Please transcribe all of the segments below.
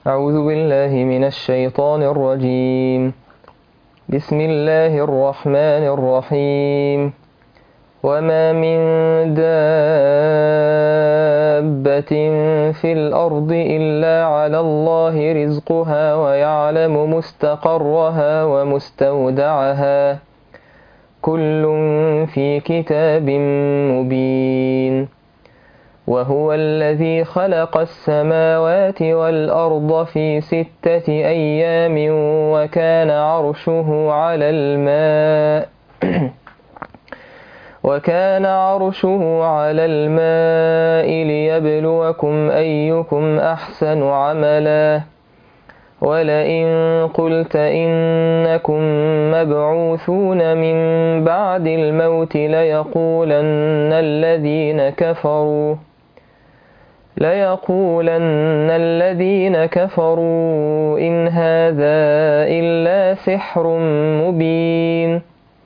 أعوذ بالله من الشيطان الرجيم بسم الله الرحمن الرحيم وما من دابة في الأرض إلا على الله رزقها ويعلم مستقرها ومستودعها كل في كتاب مبين وهو الذي خلق السماوات والأرض في ستة أيام وكان عرشه على الماء وكان عرشه على الماء ليبلوكم أيكم أحسن عملا ولئن قلت إنكم مبعوثون من بعد الموت ليقولن الذين كفروا ليقولن الذين كفروا إن هذا إلا سحر مبين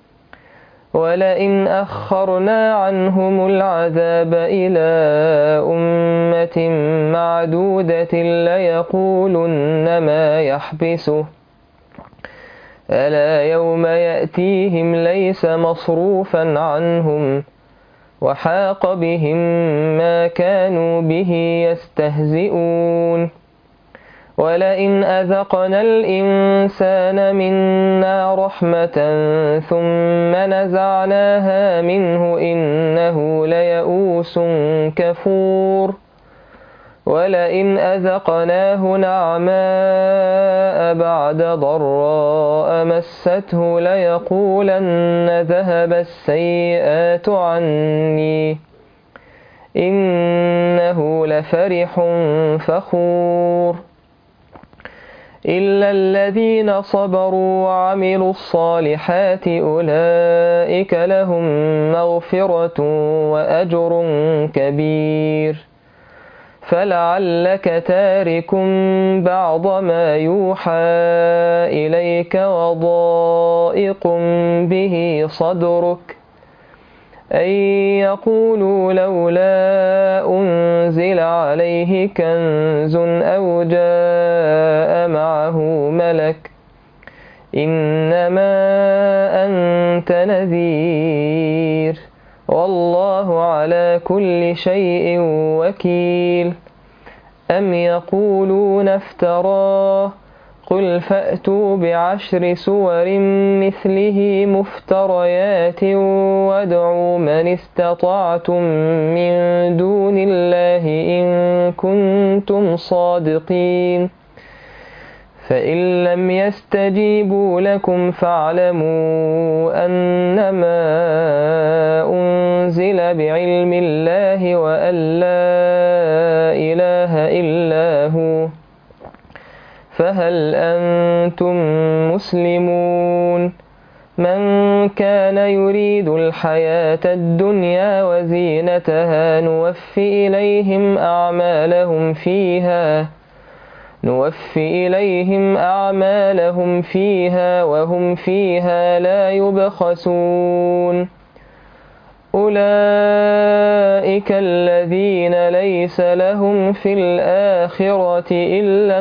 ولئن أخرنا عنهم العذاب إلى أمة معدودة ليقولن ما يحبسه ألا يوم يأتيهم ليس مصروفا عنهم وحاق بهم ما كانوا به يستهزئون ولئن أذقنا الإنسان منا رحمة ثم نزعناها منه إنه ليئوس كفور ولئن أذقناه نعماء بعد ضراء مسته ليقولن ذهب السيئات عني إنه لفرح فخور إلا الذين صبروا وعملوا الصالحات أولئك لهم مغفرة وأجر كبير فلعلك تارك بعض ما يوحى إليك وضائق به صدرك أن يقولوا لولا أنزل عليه كنز أو جاء معه ملك إنما أنت نذير والله على كل شيء وكيل أم يقولون افتراه قل فأتوا بعشر سور مثله مفتريات وادعوا من استطعتم من دون الله إن كنتم صادقين فإن لم يستجيبوا لكم فاعلموا أنما أنزل بعلم الله وأن لا إله إلا هو فهل أنتم مسلمون من كان يريد الحياة الدنيا وزينتها نوفي إليهم أعمالهم فيها نوفي إليهم أعمالهم فيها وهم فيها لا يبخسون أولئك الذين ليس لهم في الآخرة إلا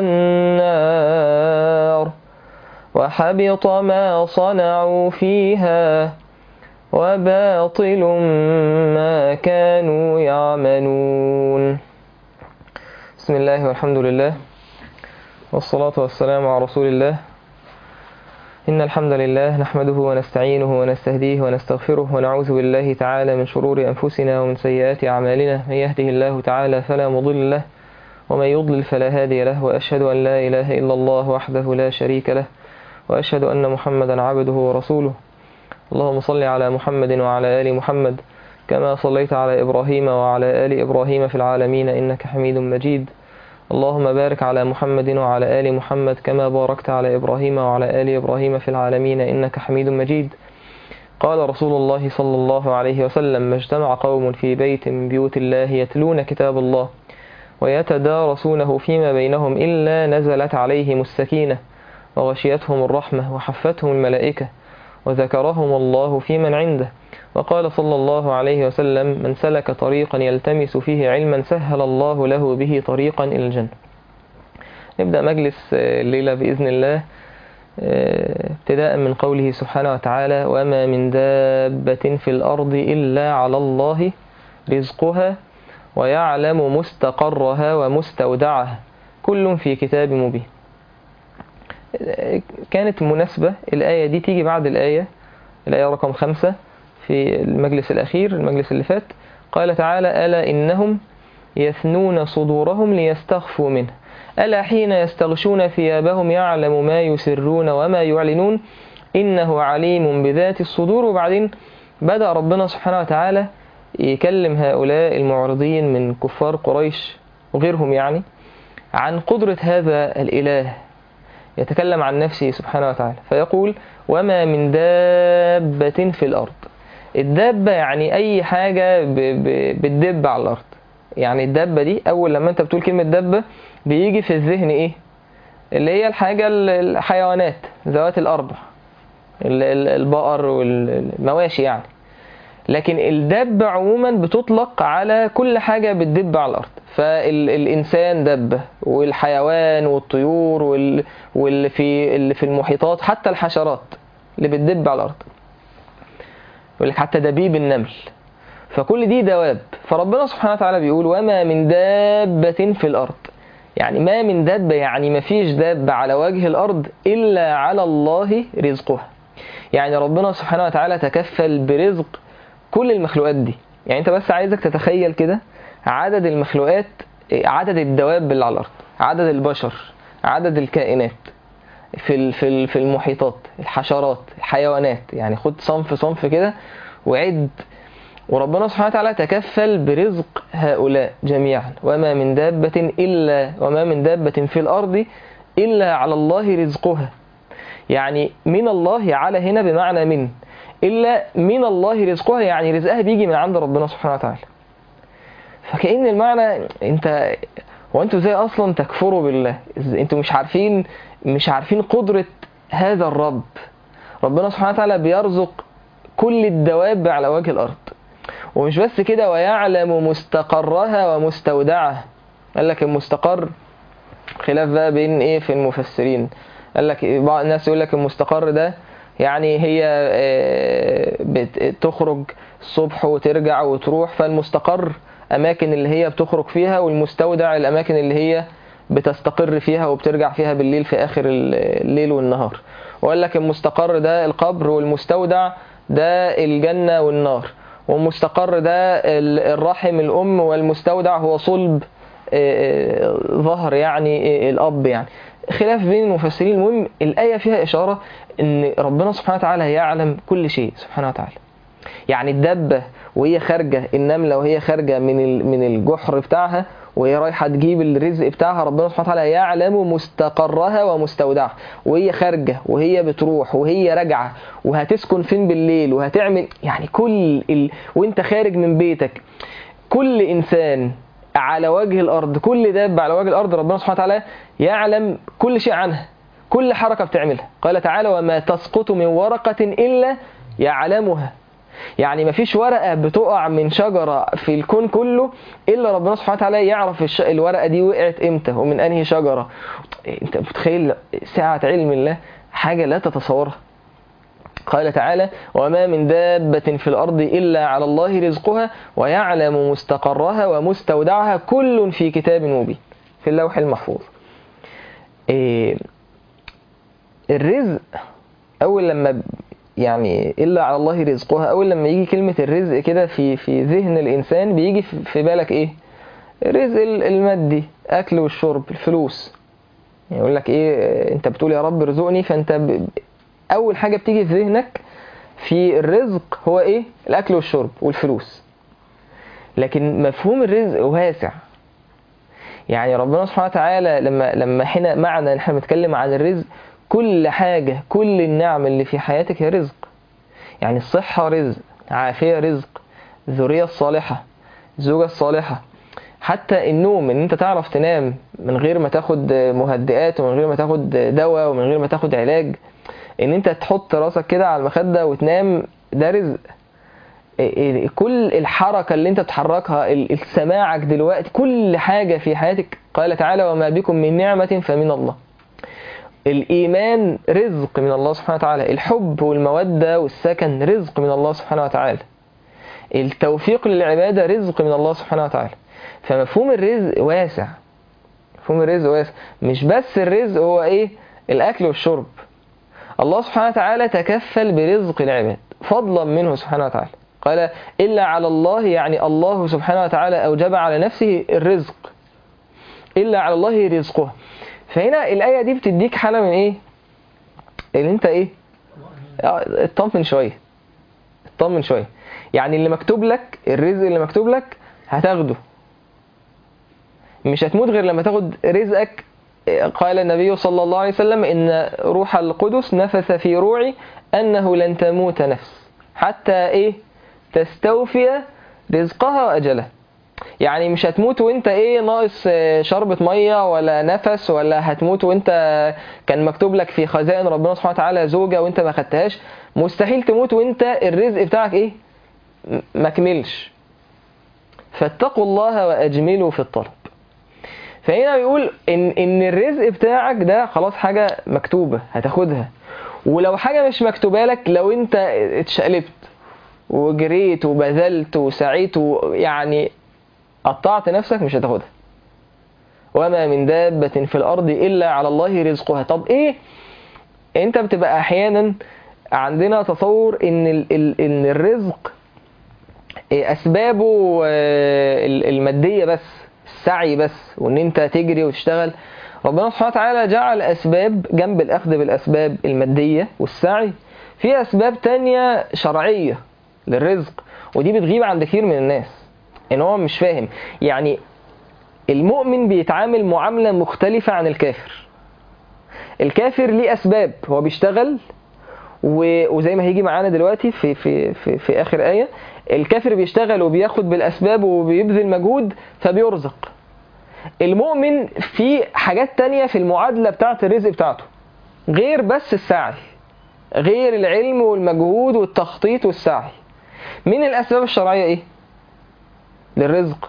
النار وحبط ما صنعوا فيها وباطل ما كانوا يعملون بسم الله والحمد لله والصلاة والسلام على رسول الله إن الحمد لله نحمده ونستعينه ونستهديه ونستغفره ونعوذ بالله تعالى من شرور أنفسنا ومن سيئات أعمالنا من يهده الله تعالى فلا مضل له ومن يضلل فلا هادي له وأشهد أن لا إله إلا الله وحده لا شريك له وأشهد أن محمدا عبده ورسوله اللهم صل على محمد وعلى آل محمد كما صليت على إبراهيم وعلى آل إبراهيم في العالمين إنك حميد مجيد اللهم بارك على محمد وعلى آل محمد كما باركت على إبراهيم وعلى آل إبراهيم في العالمين إنك حميد مجيد قال رسول الله صلى الله عليه وسلم ما اجتمع قوم في بيت من بيوت الله يتلون كتاب الله ويتدارسونه فيما بينهم إلا نزلت عليهم السكينة وغشيتهم الرحمة وحفتهم الملائكة وذكرهم الله في من عنده وقال صلى الله عليه وسلم من سلك طريقا يلتمس فيه علما سهل الله له به طريقا إلى الجنة نبدأ مجلس الليلة بإذن الله ابتداء من قوله سبحانه وتعالى وما من دابة في الأرض إلا على الله رزقها ويعلم مستقرها ومستودعها كل في كتاب مبين كانت مناسبة الآية دي تيجي بعد الآية الآية رقم خمسة في المجلس الأخير المجلس اللي فات قال تعالى ألا إنهم يثنون صدورهم ليستخفوا منه ألا حين يستغشون ثيابهم يعلم ما يسرون وما يعلنون إنه عليم بذات الصدور وبعدين بدأ ربنا سبحانه وتعالى يكلم هؤلاء المعرضين من كفار قريش وغيرهم يعني عن قدرة هذا الإله يتكلم عن نفسه سبحانه وتعالى فيقول وما من دابة في الأرض الدابة يعني أي حاجة بتدب على الأرض يعني الدابة دي أول لما أنت بتقول كلمة دابة بيجي في الذهن إيه اللي هي الحاجة الحيوانات ذوات الأربع البقر والمواشي يعني لكن الدابة عموما بتطلق على كل حاجة بتدب على الأرض فالإنسان دبة والحيوان والطيور وال... واللي في اللي في المحيطات حتى الحشرات اللي بتدب على الأرض يقول لك حتى دبيب النمل فكل دي دواب فربنا سبحانه وتعالى بيقول وما من دابة في الأرض يعني ما من دابة يعني ما فيش دابة على وجه الأرض إلا على الله رزقها يعني ربنا سبحانه وتعالى تكفل برزق كل المخلوقات دي يعني انت بس عايزك تتخيل كده عدد المخلوقات عدد الدواب اللي على الارض عدد البشر عدد الكائنات في في في المحيطات الحشرات الحيوانات يعني خد صنف صنف كده وعد وربنا سبحانه وتعالى تكفل برزق هؤلاء جميعا وما من دابة إلا وما من دابة في الأرض إلا على الله رزقها يعني من الله على هنا بمعنى من إلا من الله رزقها يعني رزقها بيجي من عند ربنا سبحانه وتعالى فكأن المعنى انت هو انتوا ازاي اصلا تكفروا بالله انتوا مش عارفين مش عارفين قدرة هذا الرب ربنا سبحانه وتعالى بيرزق كل الدواب على وجه الارض ومش بس كده ويعلم مستقرها ومستودعها قال لك المستقر خلاف بقى بين ايه في المفسرين قال لك بعض الناس يقول لك المستقر ده يعني هي بتخرج الصبح وترجع وتروح فالمستقر أماكن اللي هي بتخرج فيها والمستودع الأماكن اللي هي بتستقر فيها وبترجع فيها بالليل في آخر الليل والنهار وقال لك المستقر ده القبر والمستودع ده الجنة والنار والمستقر ده الرحم الأم والمستودع هو صلب ظهر يعني الأب يعني خلاف بين المفسرين المهم الآية فيها إشارة ان ربنا سبحانه وتعالى يعلم كل شيء سبحانه وتعالى يعني الدبة وهي خارجة النملة وهي خارجة من من الجحر بتاعها وهي رايحة تجيب الرزق بتاعها ربنا سبحانه وتعالى يعلم مستقرها ومستودعها وهي خارجة وهي بتروح وهي راجعة وهتسكن فين بالليل وهتعمل يعني كل ال... وانت خارج من بيتك كل إنسان على وجه الأرض كل دابة على وجه الأرض ربنا سبحانه وتعالى يعلم كل شيء عنها كل حركة بتعملها قال تعالى وما تسقط من ورقة إلا يعلمها يعني ما فيش ورقة بتقع من شجرة في الكون كله إلا ربنا سبحانه وتعالى يعرف الش... الورقة دي وقعت إمتى ومن أنهي شجرة أنت متخيل سعة علم الله حاجة لا تتصورها قال تعالى وما من دابة في الأرض إلا على الله رزقها ويعلم مستقرها ومستودعها كل في كتاب مبين في اللوح المحفوظ إيه الرزق أول لما يعني إلا على الله رزقها أول لما يجي كلمة الرزق كده في في ذهن الإنسان بيجي في بالك إيه؟ الرزق المادي أكل والشرب الفلوس يعني يقول لك إيه أنت بتقول يا رب ارزقني فأنت ب... أول حاجة بتيجي في ذهنك في الرزق هو إيه؟ الأكل والشرب والفلوس لكن مفهوم الرزق واسع يعني ربنا سبحانه وتعالى لما لما حين معنى ان احنا بنتكلم عن الرزق كل حاجة كل النعم اللي في حياتك هي رزق يعني الصحة رزق عافية رزق الذرية الصالحة الزوجة الصالحة حتى النوم ان انت تعرف تنام من غير ما تاخد مهدئات ومن غير ما تاخد دواء ومن غير ما تاخد علاج ان انت تحط راسك كده على المخدة وتنام ده رزق ال- كل الحركة اللي انت بتحركها ال- سماعك دلوقتي كل حاجة في حياتك قال تعالى وما بكم من نعمة فمن الله الإيمان رزق من الله سبحانه وتعالى الحب والمودة والسكن رزق من الله سبحانه وتعالى التوفيق للعبادة رزق من الله سبحانه وتعالى فمفهوم الرزق واسع مفهوم الرزق واسع مش بس الرزق هو ايه الأكل والشرب الله سبحانه وتعالى تكفل برزق العباد فضلا منه سبحانه وتعالى قال إلا على الله يعني الله سبحانه وتعالى أوجب على نفسه الرزق إلا على الله رزقه فهنا الآية دي بتديك حالة من إيه اللي أنت إيه آه، اطمن شوية اطمن شوية يعني اللي مكتوب لك الرزق اللي مكتوب لك هتاخده مش هتموت غير لما تاخد رزقك قال النبي صلى الله عليه وسلم إن روح القدس نفث في روعي أنه لن تموت نفس حتى إيه تستوفي رزقها وأجلها يعني مش هتموت وانت ايه ناقص آه، شربة مية ولا نفس ولا هتموت وانت كان مكتوب لك في خزائن ربنا سبحانه وتعالى زوجة وانت ما خدتهاش مستحيل تموت وانت الرزق بتاعك ايه م- ما كملش فاتقوا الله واجملوا في الطلب فهنا بيقول ان ان الرزق بتاعك ده خلاص حاجه مكتوبه هتاخدها ولو حاجه مش مكتوبه لك لو انت اتشقلبت وجريت وبذلت وسعيت ويعني قطعت نفسك مش هتاخدها وما من دابة في الأرض إلا على الله رزقها طب إيه أنت بتبقى أحيانا عندنا تصور إن ال ال إن الرزق إيه أسبابه آه، ال- المادية بس السعي بس وإن أنت تجري وتشتغل ربنا سبحانه وتعالى جعل أسباب جنب الأخذ بالأسباب المادية والسعي في أسباب تانية شرعية للرزق ودي بتغيب عند كتير من الناس ان هو مش فاهم يعني المؤمن بيتعامل معاملة مختلفة عن الكافر الكافر ليه أسباب هو بيشتغل و- وزي ما هيجي معانا دلوقتي في في في, في آخر آية الكافر بيشتغل وبياخد بالأسباب وبيبذل مجهود فبيرزق المؤمن في حاجات تانية في المعادلة بتاعة الرزق بتاعته غير بس السعي غير العلم والمجهود والتخطيط والسعي من الأسباب الشرعية إيه؟ للرزق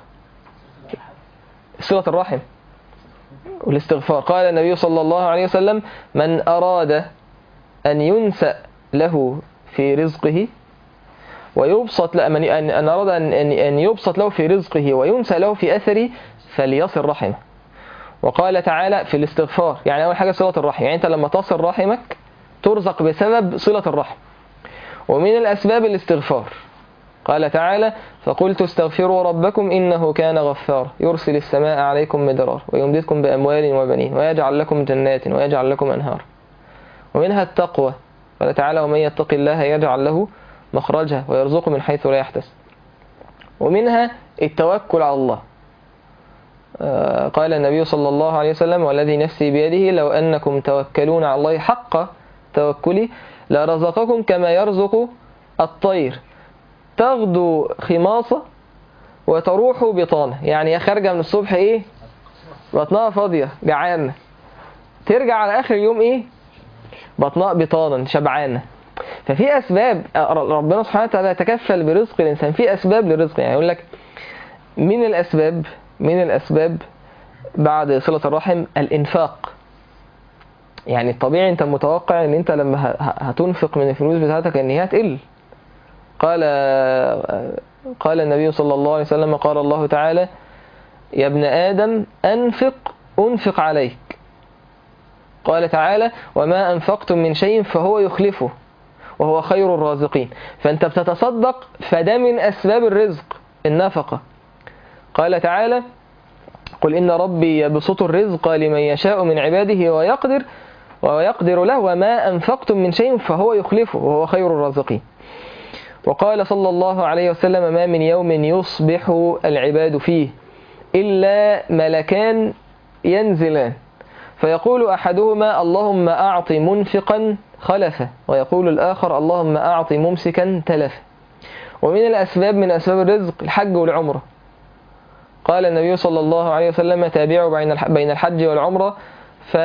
صلة الرحم والاستغفار قال النبي صلى الله عليه وسلم من أراد أن ينسأ له في رزقه ويبسط له من أن أن أراد أن أن أن يبسط له في رزقه وينسأ له في أثره فليصل رحمه وقال تعالى في الاستغفار يعني أول حاجة صلة الرحم يعني أنت لما تصل رحمك ترزق بسبب صلة الرحم ومن الأسباب الاستغفار قال تعالى فقلت استغفروا ربكم إنه كان غفارا يرسل السماء عليكم مدرار ويمددكم بأموال وبنين ويجعل لكم جنات ويجعل لكم أنهار ومنها التقوى قال تعالى ومن يتق الله يجعل له مخرجا ويرزقه من حيث لا يحتسب ومنها التوكل على الله آه، قال النبي صلى الله عليه وسلم والذي نفسي بيده لو أنكم توكلون على الله حق توكلي لرزقكم كما يرزق الطير تغدو خماصة وتروح بطانة يعني هي خارجة من الصبح ايه بطنها فاضية جعانة ترجع على آخر اليوم ايه بطنها بطانا شبعانة ففي أسباب ربنا سبحانه وتعالى يتكفل برزق الإنسان في أسباب للرزق يعني يقول لك من الأسباب من الأسباب بعد صلة الرحم الإنفاق يعني الطبيعي أنت متوقع أن أنت لما ه- ه- هتنفق من الفلوس بتاعتك أن هي هتقل قال قال النبي صلى الله عليه وسلم قال الله تعالى يا ابن آدم أنفق أنفق عليك قال تعالى وما أنفقتم من شيء فهو يخلفه وهو خير الرازقين فأنت بتتصدق فده من أسباب الرزق النفقة قال تعالى قل إن ربي يبسط الرزق لمن يشاء من عباده ويقدر ويقدر له وما أنفقتم من شيء فهو يخلفه وهو خير الرازقين وقال صلى الله عليه وسلم ما من يوم يصبح العباد فيه إلا ملكان ينزلان فيقول أحدهما اللهم أعط منفقا خلفا ويقول الآخر اللهم أعط ممسكا تلفا ومن الأسباب من أسباب الرزق الحج والعمرة قال النبي صلى الله عليه وسلم تابعوا بين الح- بين الحج والعمرة ف...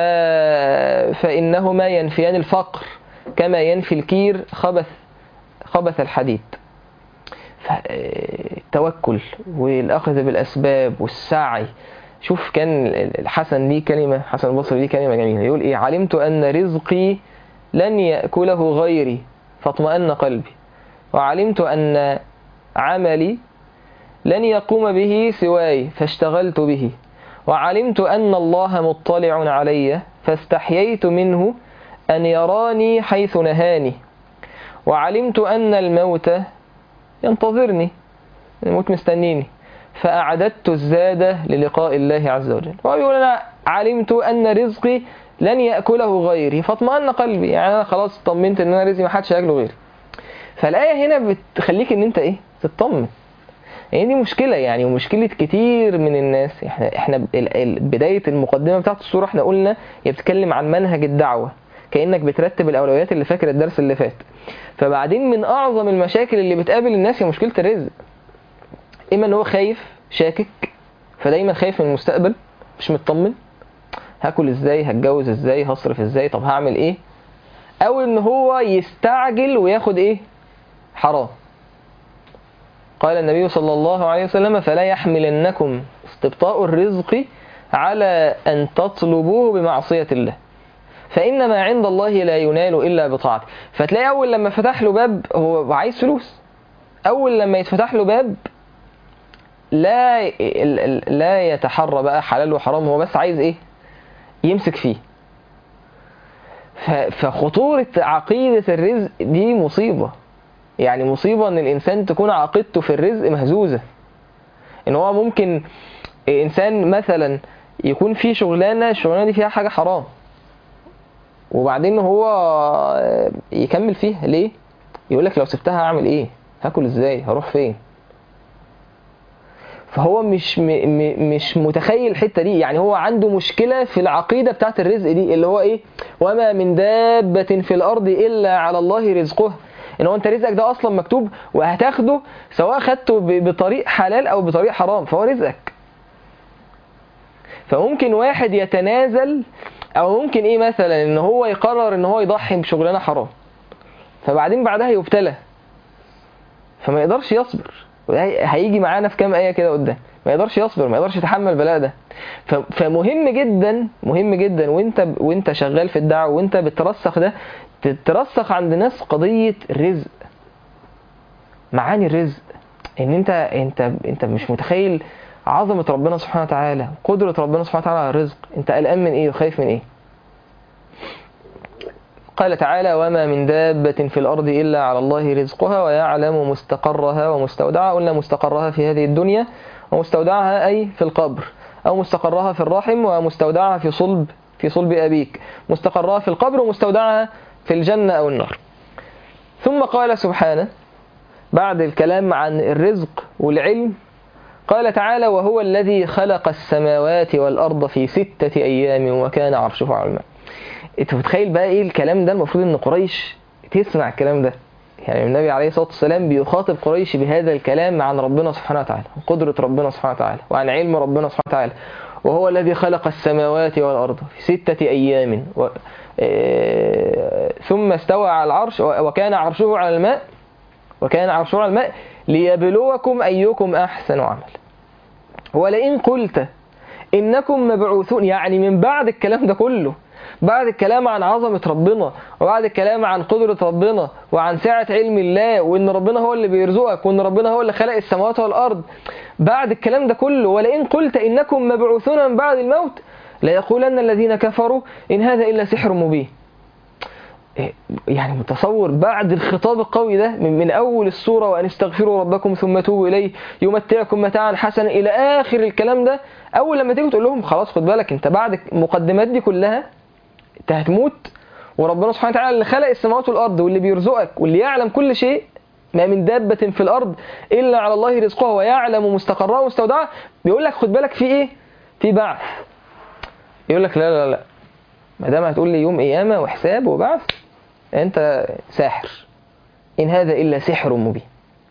فإنهما ينفيان الفقر كما ينفي الكير خبث خبث الحديد التوكل والأخذ بالأسباب والسعي شوف كان الحسن ليه كلمة حسن البصري ليه كلمة جميلة يقول إيه علمت أن رزقي لن يأكله غيري فاطمأن قلبي وعلمت أن عملي لن يقوم به سواي فاشتغلت به وعلمت أن الله مطلع علي فاستحييت منه أن يراني حيث نهاني وعلمت أن الموت ينتظرني الموت مستنيني فأعددت الزاد للقاء الله عز وجل هو بيقول أنا علمت أن رزقي لن يأكله غيري فاطمأن قلبي يعني أنا خلاص طمنت أن أنا رزقي ما حدش هياكله غيري فالآية هنا بتخليك أن أنت إيه تطمن يعني دي مشكلة يعني ومشكلة كتير من الناس احنا احنا ال- ال- بداية المقدمة بتاعت السورة احنا قلنا هي بتتكلم عن منهج الدعوة كأنك بترتب الأولويات اللي فاكر الدرس اللي فات فبعدين من أعظم المشاكل اللي بتقابل الناس هي مشكلة الرزق إما إن هو خايف شاكك فدايما خايف من المستقبل مش مطمن هاكل ازاي هتجوز ازاي هصرف ازاي طب هعمل ايه او ان هو يستعجل وياخد ايه حرام قال النبي صلى الله عليه وسلم فلا يحملنكم استبطاء الرزق على أن تطلبوه بمعصية الله فإن ما عند الله لا ينال إلا بطاعته فتلاقي أول لما فتح له باب هو عايز فلوس أول لما يتفتح له باب لا لا يتحرى بقى حلال وحرام هو بس عايز إيه يمسك فيه ف- فخطورة عقيدة الرزق دي مصيبة يعني مصيبة ان الانسان تكون عقيدته في الرزق مهزوزة ان هو ممكن انسان مثلا يكون في شغلانة الشغلانة دي فيها حاجة حرام وبعدين هو يكمل فيها ليه يقول لك لو سبتها هعمل ايه هاكل ازاي هروح فين فهو مش م م مش متخيل الحته دي يعني هو عنده مشكله في العقيده بتاعت الرزق دي اللي هو ايه وما من دابه في الارض الا على الله رزقها ان هو انت رزقك ده اصلا مكتوب وهتاخده سواء خدته ب- بطريق حلال او بطريق حرام فهو رزقك فممكن واحد يتنازل او ممكن ايه مثلا ان هو يقرر ان هو يضحي بشغلانه حرام فبعدين بعدها يبتلى فما يقدرش يصبر وهي- هيجي معانا في كام ايه كده قدام ما يقدرش يصبر ما يقدرش يتحمل البلاء ده ف- فمهم جدا مهم جدا وانت وانت شغال في الدعوه وانت بترسخ ده تترسخ عند ناس قضيه الرزق معاني الرزق ان انت انت انت مش متخيل عظمه ربنا سبحانه وتعالى قدره ربنا سبحانه وتعالى على الرزق انت قلقان من ايه وخايف من ايه قال تعالى وما من دابة في الأرض إلا على الله رزقها ويعلم مستقرها ومستودعها قلنا مستقرها في هذه الدنيا ومستودعها أي في القبر أو مستقرها في الرحم ومستودعها في صلب في صلب أبيك مستقرها في القبر ومستودعها في الجنة أو النار ثم قال سبحانه بعد الكلام عن الرزق والعلم قال تعالى وهو الذي خلق السماوات والأرض في ستة أيام وكان عرشه على الماء انت متخيل بقى ايه الكلام ده المفروض ان قريش تسمع الكلام ده يعني النبي عليه الصلاه والسلام بيخاطب قريش بهذا الكلام عن ربنا سبحانه وتعالى عن قدره ربنا سبحانه وتعالى وعن علم ربنا سبحانه وتعالى وهو الذي خلق السماوات والارض في سته ايام و... آه، ثم استوى على العرش و- وكان عرشه على الماء وكان عرشه على الماء ليبلوكم ايكم احسن عمل ولئن قلت انكم مبعوثون يعني من بعد الكلام ده كله بعد الكلام عن عظمة ربنا وبعد الكلام عن قدرة ربنا وعن سعة علم الله وان ربنا هو اللي بيرزقك وان ربنا هو اللي خلق السماوات والارض بعد الكلام ده كله ولئن قلت انكم مبعوثون من بعد الموت ليقولن الذين كفروا ان هذا الا سحر مبين إيه، يعني متصور بعد الخطاب القوي ده من, من اول السوره وان استغفروا ربكم ثم توبوا اليه يمتعكم متاعا حسنا الى اخر الكلام ده اول لما تيجي تقول لهم خلاص خد بالك انت بعد المقدمات دي كلها انت هتموت وربنا سبحانه وتعالى اللي خلق السماوات والارض واللي بيرزقك واللي يعلم كل شيء ما من دابة في الارض الا على الله رزقها ويعلم مستقرها ومستودعها بيقول لك خد بالك في ايه؟ في بعث يقول لك لا لا لا ما دام هتقول لي يوم قيامه وحساب وبعث انت ساحر ان هذا الا سحر مبين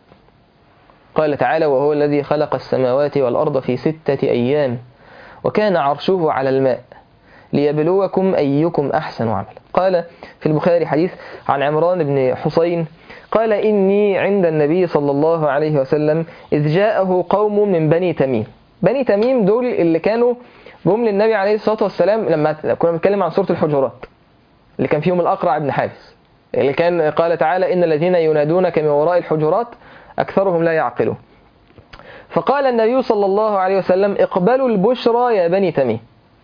قال تعالى وهو الذي خلق السماوات والارض في سته ايام وكان عرشه على الماء ليبلوكم أيكم أحسن عملا قال في البخاري حديث عن عمران بن حسين قال إني عند النبي صلى الله عليه وسلم إذ جاءه قوم من بني تميم بني تميم دول اللي كانوا جم للنبي عليه الصلاة والسلام لما كنا بنتكلم عن سورة الحجرات اللي كان فيهم الأقرع بن حابس اللي كان قال تعالى إن الذين ينادونك من وراء الحجرات أكثرهم لا يعقلون فقال النبي صلى الله عليه وسلم اقبلوا البشرى يا بني تميم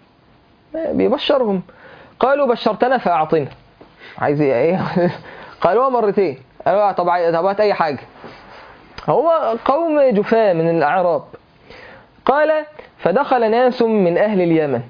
بيبشرهم قالوا بشرتنا فأعطنا عايز ايه قالوها مرتين قالوا طب طب هات اي حاجه هو قوم جفاة من الاعراب قال فدخل ناس من اهل اليمن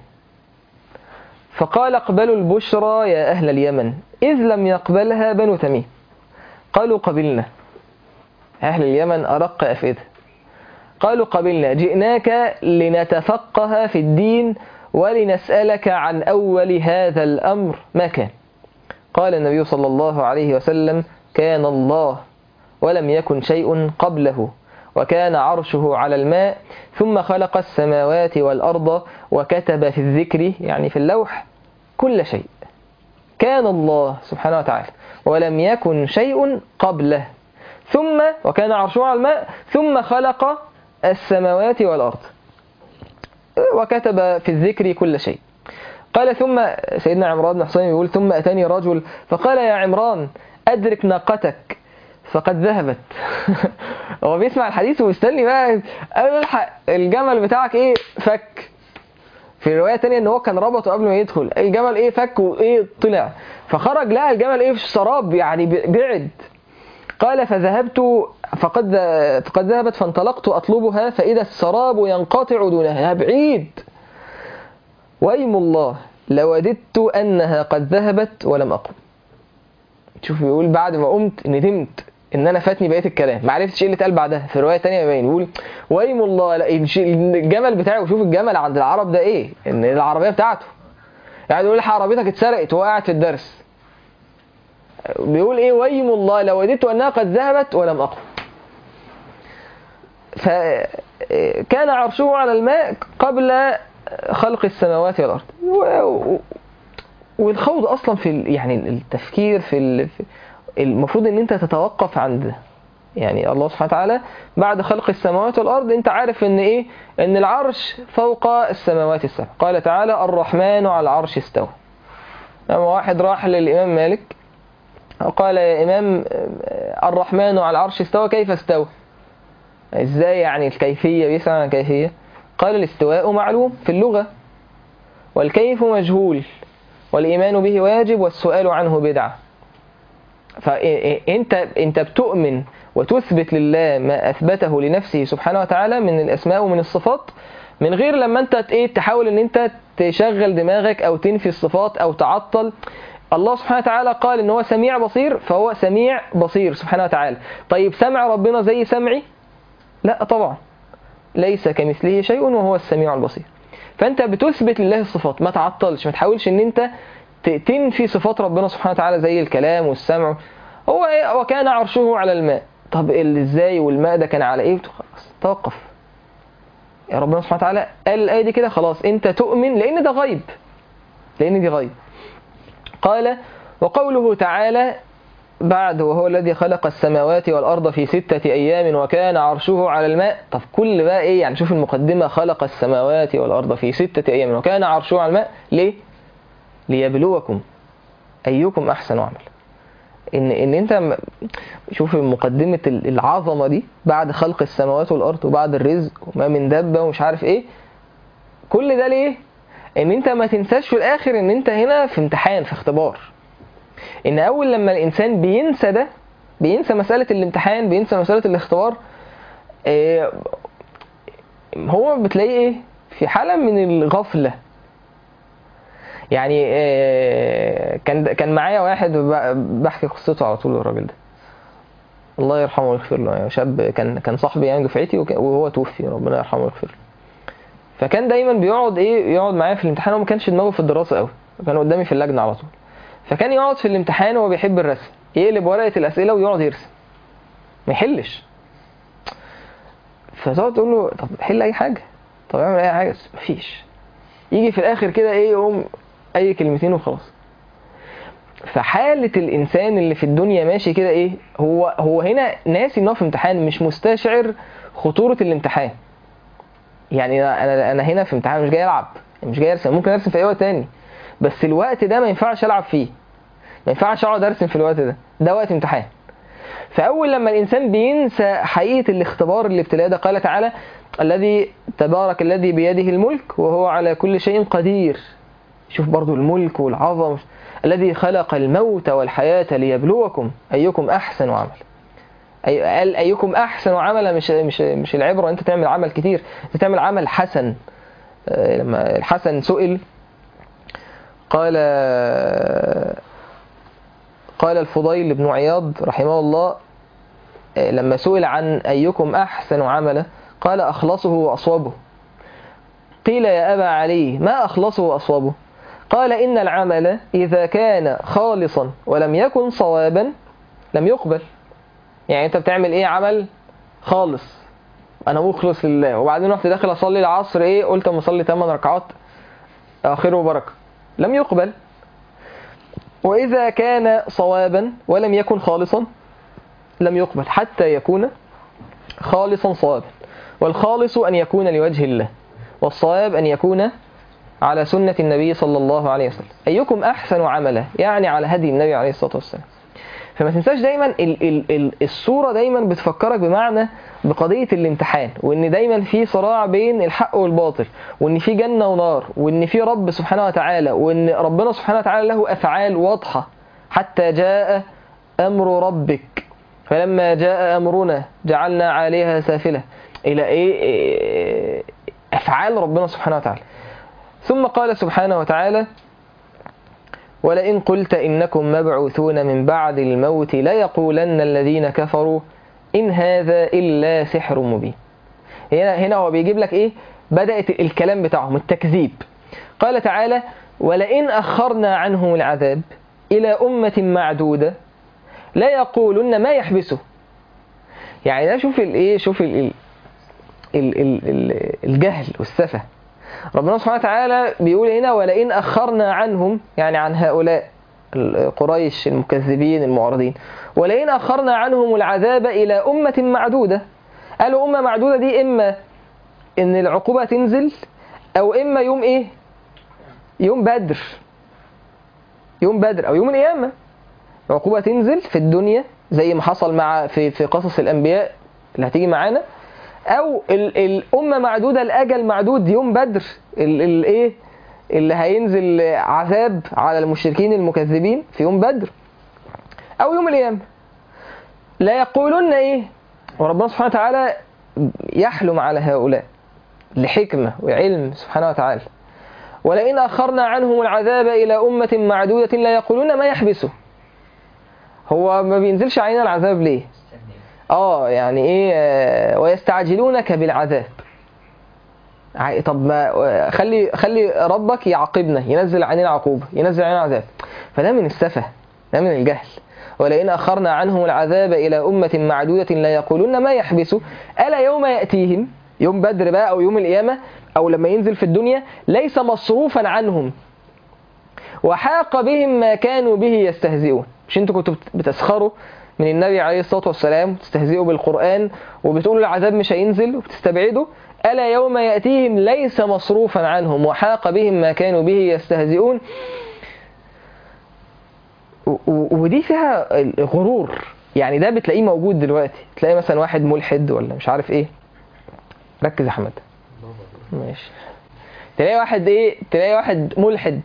فقال اقبلوا البشرى يا اهل اليمن اذ لم يقبلها بنو تميم قالوا قبلنا اهل اليمن ارق افئده قالوا قبلنا جئناك لنتفقه في الدين ولنسألك عن أول هذا الأمر ما كان قال النبي صلى الله عليه وسلم كان الله ولم يكن شيء قبله وكان عرشه على الماء ثم خلق السماوات والأرض وكتب في الذكر يعني في اللوح كل شيء كان الله سبحانه وتعالى ولم يكن شيء قبله ثم وكان عرشه على الماء ثم خلق السماوات والأرض وكتب في الذكر كل شيء قال ثم سيدنا عمران بن حسين يقول ثم أتاني رجل فقال يا عمران أدرك ناقتك فقد ذهبت هو بيسمع الحديث ومستني بقى قال له الحق الجمل بتاعك ايه فك في رواية تانية ان هو كان ربطه قبل ما يدخل الجمل ايه فك وايه طلع فخرج لقى الجمل ايه في سراب يعني بعد قال فذهبت فقد فقد ذهبت فانطلقت اطلبها فاذا السراب ينقطع دونها بعيد وايم الله لوددت انها قد ذهبت ولم اقم شوف بيقول بعد ما قمت ندمت ان انا فاتني بقيه الكلام ما عرفتش ايه اللي اتقال بعدها في روايه تانية باين يقول وايم الله لا الجمل بتاعه شوف الجمل عند العرب ده ايه ان العربيه بتاعته يعني يقول عربيتك اتسرقت وهو قاعد في الدرس بيقول ايه وايم الله لوددت انها قد ذهبت ولم اقم فكان عرشه على الماء قبل خلق السماوات والارض والخوض اصلا في يعني التفكير في المفروض ان انت تتوقف عند ده يعني الله سبحانه وتعالى بعد خلق السماوات والارض انت عارف ان ايه ان العرش فوق السماوات السبع قال تعالى الرحمن على العرش استوى لما واحد راح للامام مالك قال يا امام الرحمن على العرش استوى كيف استوى ازاي يعني الكيفيه بيسأل عن الكيفيه قال الاستواء معلوم في اللغه والكيف مجهول والإيمان به واجب والسؤال عنه بدعة فأنت أنت بتؤمن وتثبت لله ما أثبته لنفسه سبحانه وتعالى من الأسماء ومن الصفات من غير لما أنت إيه تحاول أن أنت تشغل دماغك أو تنفي الصفات أو تعطل الله سبحانه وتعالى قال ان هو سميع بصير فهو سميع بصير سبحانه وتعالى طيب سمع ربنا زي سمعي لا طبعا ليس كمثله شيء وهو السميع البصير فانت بتثبت لله الصفات ما تعطلش ما تحاولش ان انت تنفي صفات ربنا سبحانه وتعالى زي الكلام والسمع هو ايه وكان عرشه على الماء طب ازاي والماء ده كان على ايه خلاص توقف يا ربنا سبحانه وتعالى قال الايه دي كده خلاص انت تؤمن لان ده غيب لان دي غيب قال وقوله تعالى بعد وهو الذي خلق السماوات والأرض في ستة أيام وكان عرشه على الماء طب كل بقى إيه يعني شوف المقدمة خلق السماوات والأرض في ستة أيام وكان عرشه على الماء ليه؟ ليبلوكم أيكم أحسن عمل إن إن أنت شوف مقدمة العظمة دي بعد خلق السماوات والأرض وبعد الرزق وما من دابة ومش عارف إيه كل ده ليه؟ إن أنت ما تنساش في الآخر إن أنت هنا في امتحان في اختبار ان اول لما الانسان بينسى ده بينسى مسألة الامتحان بينسى مسألة الاختبار إيه هو بتلاقيه ايه في حالة من الغفلة يعني إيه كان كان معايا واحد بحكي قصته على طول الراجل ده الله يرحمه ويغفر له يعني شاب كان كان صاحبي يعني دفعتي وهو توفي ربنا يرحمه ويغفر له فكان دايما بيقعد ايه يقعد معايا في الامتحان وما كانش دماغه في الدراسه قوي كان قدامي في اللجنه على طول فكان يقعد في الامتحان وهو بيحب الرسم يقلب ورقه الاسئله ويقعد يرسم ما يحلش فتقعد تقول له طب حل اي حاجه طب اعمل اي حاجه مفيش يجي في الاخر كده ايه يقوم اي كلمتين وخلاص فحالة الإنسان اللي في الدنيا ماشي كده إيه هو هو هنا ناسي إن هو في امتحان مش مستشعر خطورة الامتحان يعني أنا أنا هنا في امتحان مش جاي ألعب مش جاي أرسم ممكن أرسم في أي وقت تاني بس الوقت ده ما ينفعش ألعب فيه ما ينفعش أقعد أرسم في الوقت ده ده وقت امتحان فأول لما الإنسان بينسى حقيقة الاختبار الابتلاء ده قال تعالى الذي تبارك الذي بيده الملك وهو على كل شيء قدير شوف برضو الملك والعظمة الذي خلق الموت والحياة ليبلوكم أيكم أحسن عمل أي قال أيكم أحسن عملا مش مش مش العبرة أنت تعمل عمل كتير أنت تعمل عمل حسن آه، لما الحسن سئل قال قال الفضيل بن عياض رحمه الله آه، لما سئل عن أيكم أحسن عملا قال أخلصه وأصوبه قيل يا أبا علي ما أخلصه وأصوبه قال إن العمل إذا كان خالصا ولم يكن صوابا لم يقبل يعني أنت بتعمل إيه عمل خالص أنا مخلص لله وبعدين رحت داخل أصلي العصر إيه قلت أما أصلي 8 ركعات آخره بركة لم يقبل وإذا كان صوابا ولم يكن خالصا لم يقبل حتى يكون خالصا صوابا والخالص أن يكون لوجه الله والصواب أن يكون على سنة النبي صلى الله عليه وسلم أيكم أحسن عملا يعني على هدي النبي عليه الصلاة والسلام فما تنساش دايما ال ال ال الصورة دايما بتفكرك بمعنى بقضية الامتحان وان دايما في صراع بين الحق والباطل وان في جنة ونار وان في رب سبحانه وتعالى وان ربنا سبحانه وتعالى له افعال واضحة حتى جاء امر ربك فلما جاء امرنا جعلنا عليها سافلة الى ايه إيه، افعال ربنا سبحانه وتعالى ثم قال سبحانه وتعالى ولئن قلت إنكم مبعوثون من بعد الموت ليقولن الذين كفروا إن هذا إلا سحر مبين هنا هنا هو بيجيب لك إيه بدأت الكلام بتاعهم التكذيب قال تعالى ولئن أخرنا عنهم العذاب إلى أمة معدودة لا يقولن ما يحبسه يعني ده شوف الايه شوف ال ال ال ال ال الجهل والسفه ربنا سبحانه وتعالى بيقول هنا ولئن أخرنا عنهم يعني عن هؤلاء قريش المكذبين المعرضين ولئن أخرنا عنهم العذاب إلى أمة معدودة قالوا أمة معدودة دي إما إن العقوبة تنزل أو إما يوم إيه يوم بدر يوم بدر أو يوم القيامة العقوبة تنزل في الدنيا زي ما حصل مع في في قصص الأنبياء اللي هتيجي معانا او ال- الامه معدوده الاجل معدود يوم بدر الايه اللي هينزل عذاب على المشركين المكذبين في يوم بدر او يوم القيامه لا يقولون ايه وربنا سبحانه وتعالى يحلم على هؤلاء لحكمه وعلم سبحانه وتعالى ولئن اخرنا عنهم العذاب الى امه معدوده لا يقولون ما يحبسه هو ما بينزلش علينا العذاب ليه اه يعني ايه آه، ويستعجلونك بالعذاب ع- طب ما آه، خلي خلي ربك يعاقبنا ينزل علينا عقوبه ينزل علينا عذاب فده من السفه ده من الجهل ولئن اخرنا عنهم العذاب الى امه معدوده لا يقولون ما يحبسه الا يوم ياتيهم يوم بدر بقى او يوم القيامه او لما ينزل في الدنيا ليس مصروفا عنهم وحاق بهم ما كانوا به يستهزئون مش انتوا كنتوا بت- بتسخروا من النبي عليه الصلاة والسلام تستهزئوا بالقرآن وبتقولوا العذاب مش هينزل وبتستبعدوا ألا يوم يأتيهم ليس مصروفا عنهم وحاق بهم ما كانوا به يستهزئون و- و- ودي فيها غرور يعني ده بتلاقيه موجود دلوقتي تلاقي مثلا واحد ملحد ولا مش عارف ايه ركز يا احمد ماشي تلاقي واحد ايه تلاقي واحد ملحد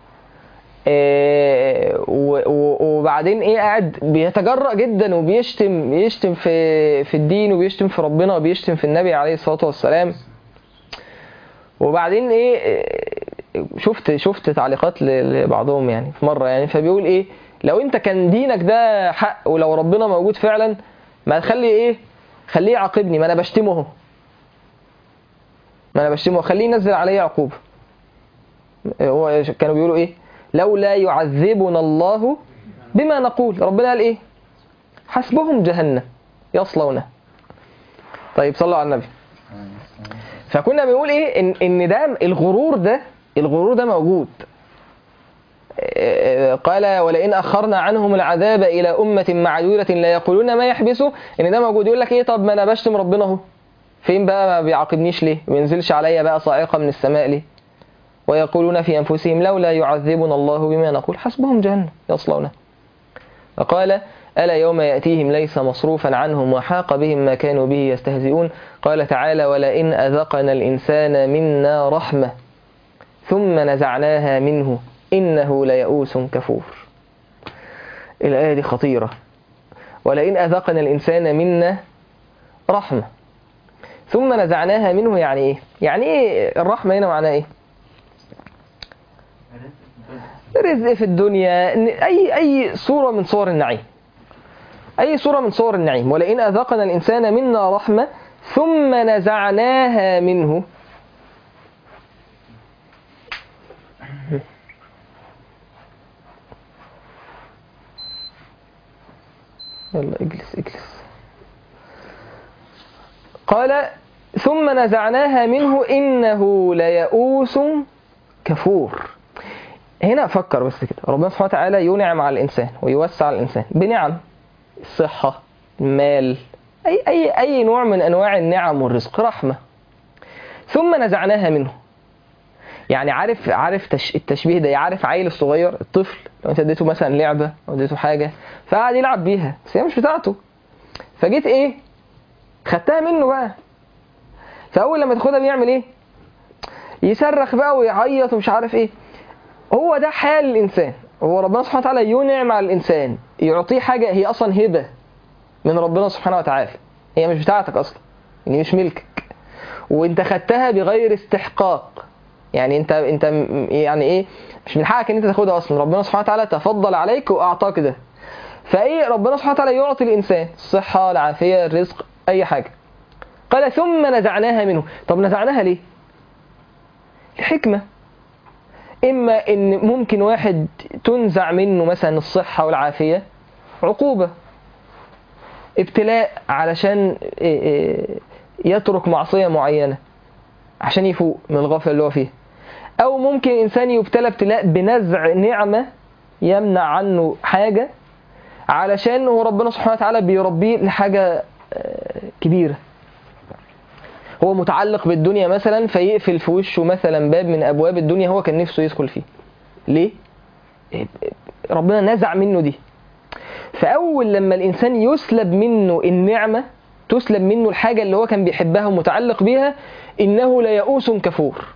آه، و- و- وبعدين ايه قاعد بيتجرأ جدا وبيشتم يشتم في في الدين وبيشتم في ربنا وبيشتم في النبي عليه الصلاة والسلام وبعدين ايه آه، شفت شفت تعليقات ل- لبعضهم يعني في مرة يعني فبيقول ايه لو انت كان دينك ده حق ولو ربنا موجود فعلا ما تخلي ايه خليه يعاقبني ما انا بشتمه اهو ما انا بشتمه خليه ينزل عليا عقوبة هو كانوا بيقولوا ايه لولا يعذبنا الله بما نقول ربنا قال ايه حسبهم جهنم يصلونها طيب صلوا على النبي فكنا بنقول ايه ان ان ده الغرور ده الغرور ده موجود آه، قال ولئن اخرنا عنهم العذاب الى امه معدوده لا يقولون ما يحبسه ان ده موجود يقول لك ايه طب ما انا بشتم ربنا اهو فين بقى ما بيعاقبنيش ليه ما ينزلش عليا بقى صاعقه من السماء ليه ويقولون في انفسهم لولا يعذبنا الله بما نقول حسبهم جهنم يصلونها فقال ألا يوم يأتيهم ليس مصروفا عنهم وحاق بهم ما كانوا به يستهزئون قال تعالى ولئن أذقنا الإنسان منا رحمة ثم نزعناها منه إنه ليئوس كفور الآية دي خطيرة ولئن أذقنا الإنسان منا رحمة ثم نزعناها منه يعني إيه؟ يعني إيه الرحمة هنا معناها إيه؟ رزق في الدنيا أي أي صورة من صور النعيم أي صورة من صور النعيم ولئن أذقنا الإنسان منا رحمة ثم نزعناها منه يلا اجلس اجلس قال ثم نزعناها منه إنه ليئوس كفور هنا فكر بس كده ربنا سبحانه وتعالى ينعم على الإنسان ويوسع على الإنسان بنعم الصحة المال أي, أي, أي نوع من أنواع النعم والرزق رحمة ثم نزعناها منه يعني عارف عارف تش التشبيه ده عارف عيل الصغير الطفل لو انت اديته مثلا لعبه او اديته حاجه فقعد يلعب بيها بس هي مش بتاعته فجيت ايه خدتها منه بقى فاول لما تاخدها بيعمل ايه يصرخ بقى ويعيط ومش عارف ايه هو ده حال الانسان هو ربنا سبحانه وتعالى ينعم على الانسان يعطيه حاجه هي اصلا هبه من ربنا سبحانه وتعالى هي مش بتاعتك اصلا يعني مش ملكك وانت خدتها بغير استحقاق يعني انت انت يعني ايه مش من حقك ان انت تاخدها اصلا ربنا سبحانه وتعالى تفضل عليك واعطاك ده فايه ربنا سبحانه وتعالى يعطي الانسان الصحه العافيه الرزق اي حاجه قال ثم نزعناها منه طب نزعناها ليه الحكمه اما ان ممكن واحد تنزع منه مثلا الصحه والعافيه عقوبه ابتلاء علشان يترك معصيه معينه عشان يفوق من الغفله اللي هو فيها او ممكن انسان يبتلى ابتلاء بنزع نعمه يمنع عنه حاجه علشان هو ربنا سبحانه وتعالى بيربيه لحاجه كبيره هو متعلق بالدنيا مثلا فيقفل في وشه مثلا باب من ابواب الدنيا هو كان نفسه يدخل فيه ليه ربنا نزع منه دي فاول لما الانسان يسلب منه النعمه تسلب منه الحاجه اللي هو كان بيحبها ومتعلق بيها انه ليئوس كفور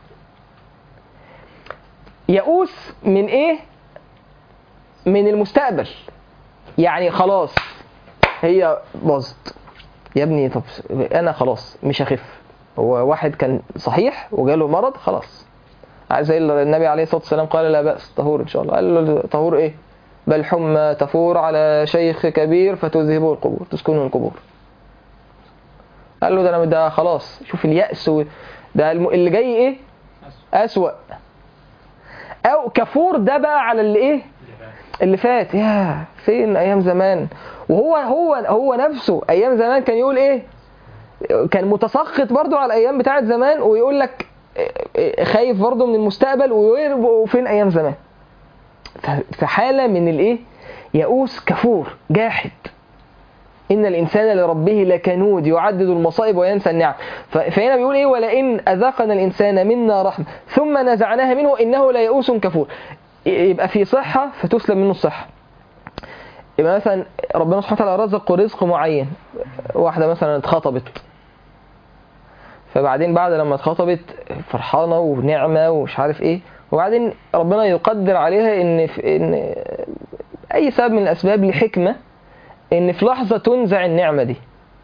يئوس من ايه من المستقبل يعني خلاص هي باظت يا ابني طب انا خلاص مش هخف هو واحد كان صحيح وجاله مرض خلاص زي النبي عليه الصلاه والسلام قال لا باس طهور ان شاء الله قال له طهور ايه بل حمى تفور على شيخ كبير فتذهبه القبور تسكنه القبور قال له ده انا ده خلاص شوف اليأس و... ده اللي جاي ايه أسوأ او كفور ده بقى على اللي ايه اللي فات يا فين ايام زمان وهو هو هو نفسه ايام زمان كان يقول ايه كان متسخط برضو على الايام بتاعت زمان ويقول لك خايف برضو من المستقبل وفين ايام زمان في حاله من الايه يئوس كفور جاحد إن الإنسان لربه لكنود يعدد المصائب وينسى النعم فهنا بيقول إيه ولئن أذقنا الإنسان منا رحمة ثم نزعناها منه إنه ليئوس كفور يبقى في صحة فتسلب منه الصحة يبقى مثلا ربنا سبحانه وتعالى رزق رزق معين واحدة مثلا اتخطبت فبعدين بعد لما اتخطبت فرحانة ونعمة ومش عارف ايه وبعدين ربنا يقدر عليها ان في ان اي سبب من الاسباب لحكمه ان في لحظه تنزع النعمه دي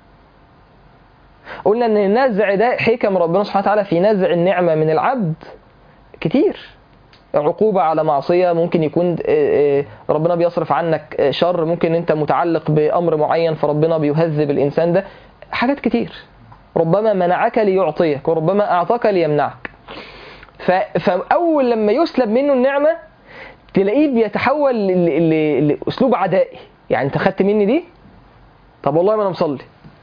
قلنا ان النزع ده حكم ربنا سبحانه وتعالى في نزع النعمه من العبد كتير عقوبة على معصية ممكن يكون ربنا بيصرف عنك شر ممكن انت متعلق بأمر معين فربنا بيهذب الإنسان ده حاجات كتير ربما منعك ليعطيك وربما أعطاك ليمنعك فأول لما يسلب منه النعمة تلاقيه بيتحول لأسلوب عدائي يعني انت خدت مني دي طب والله ما انا مصلي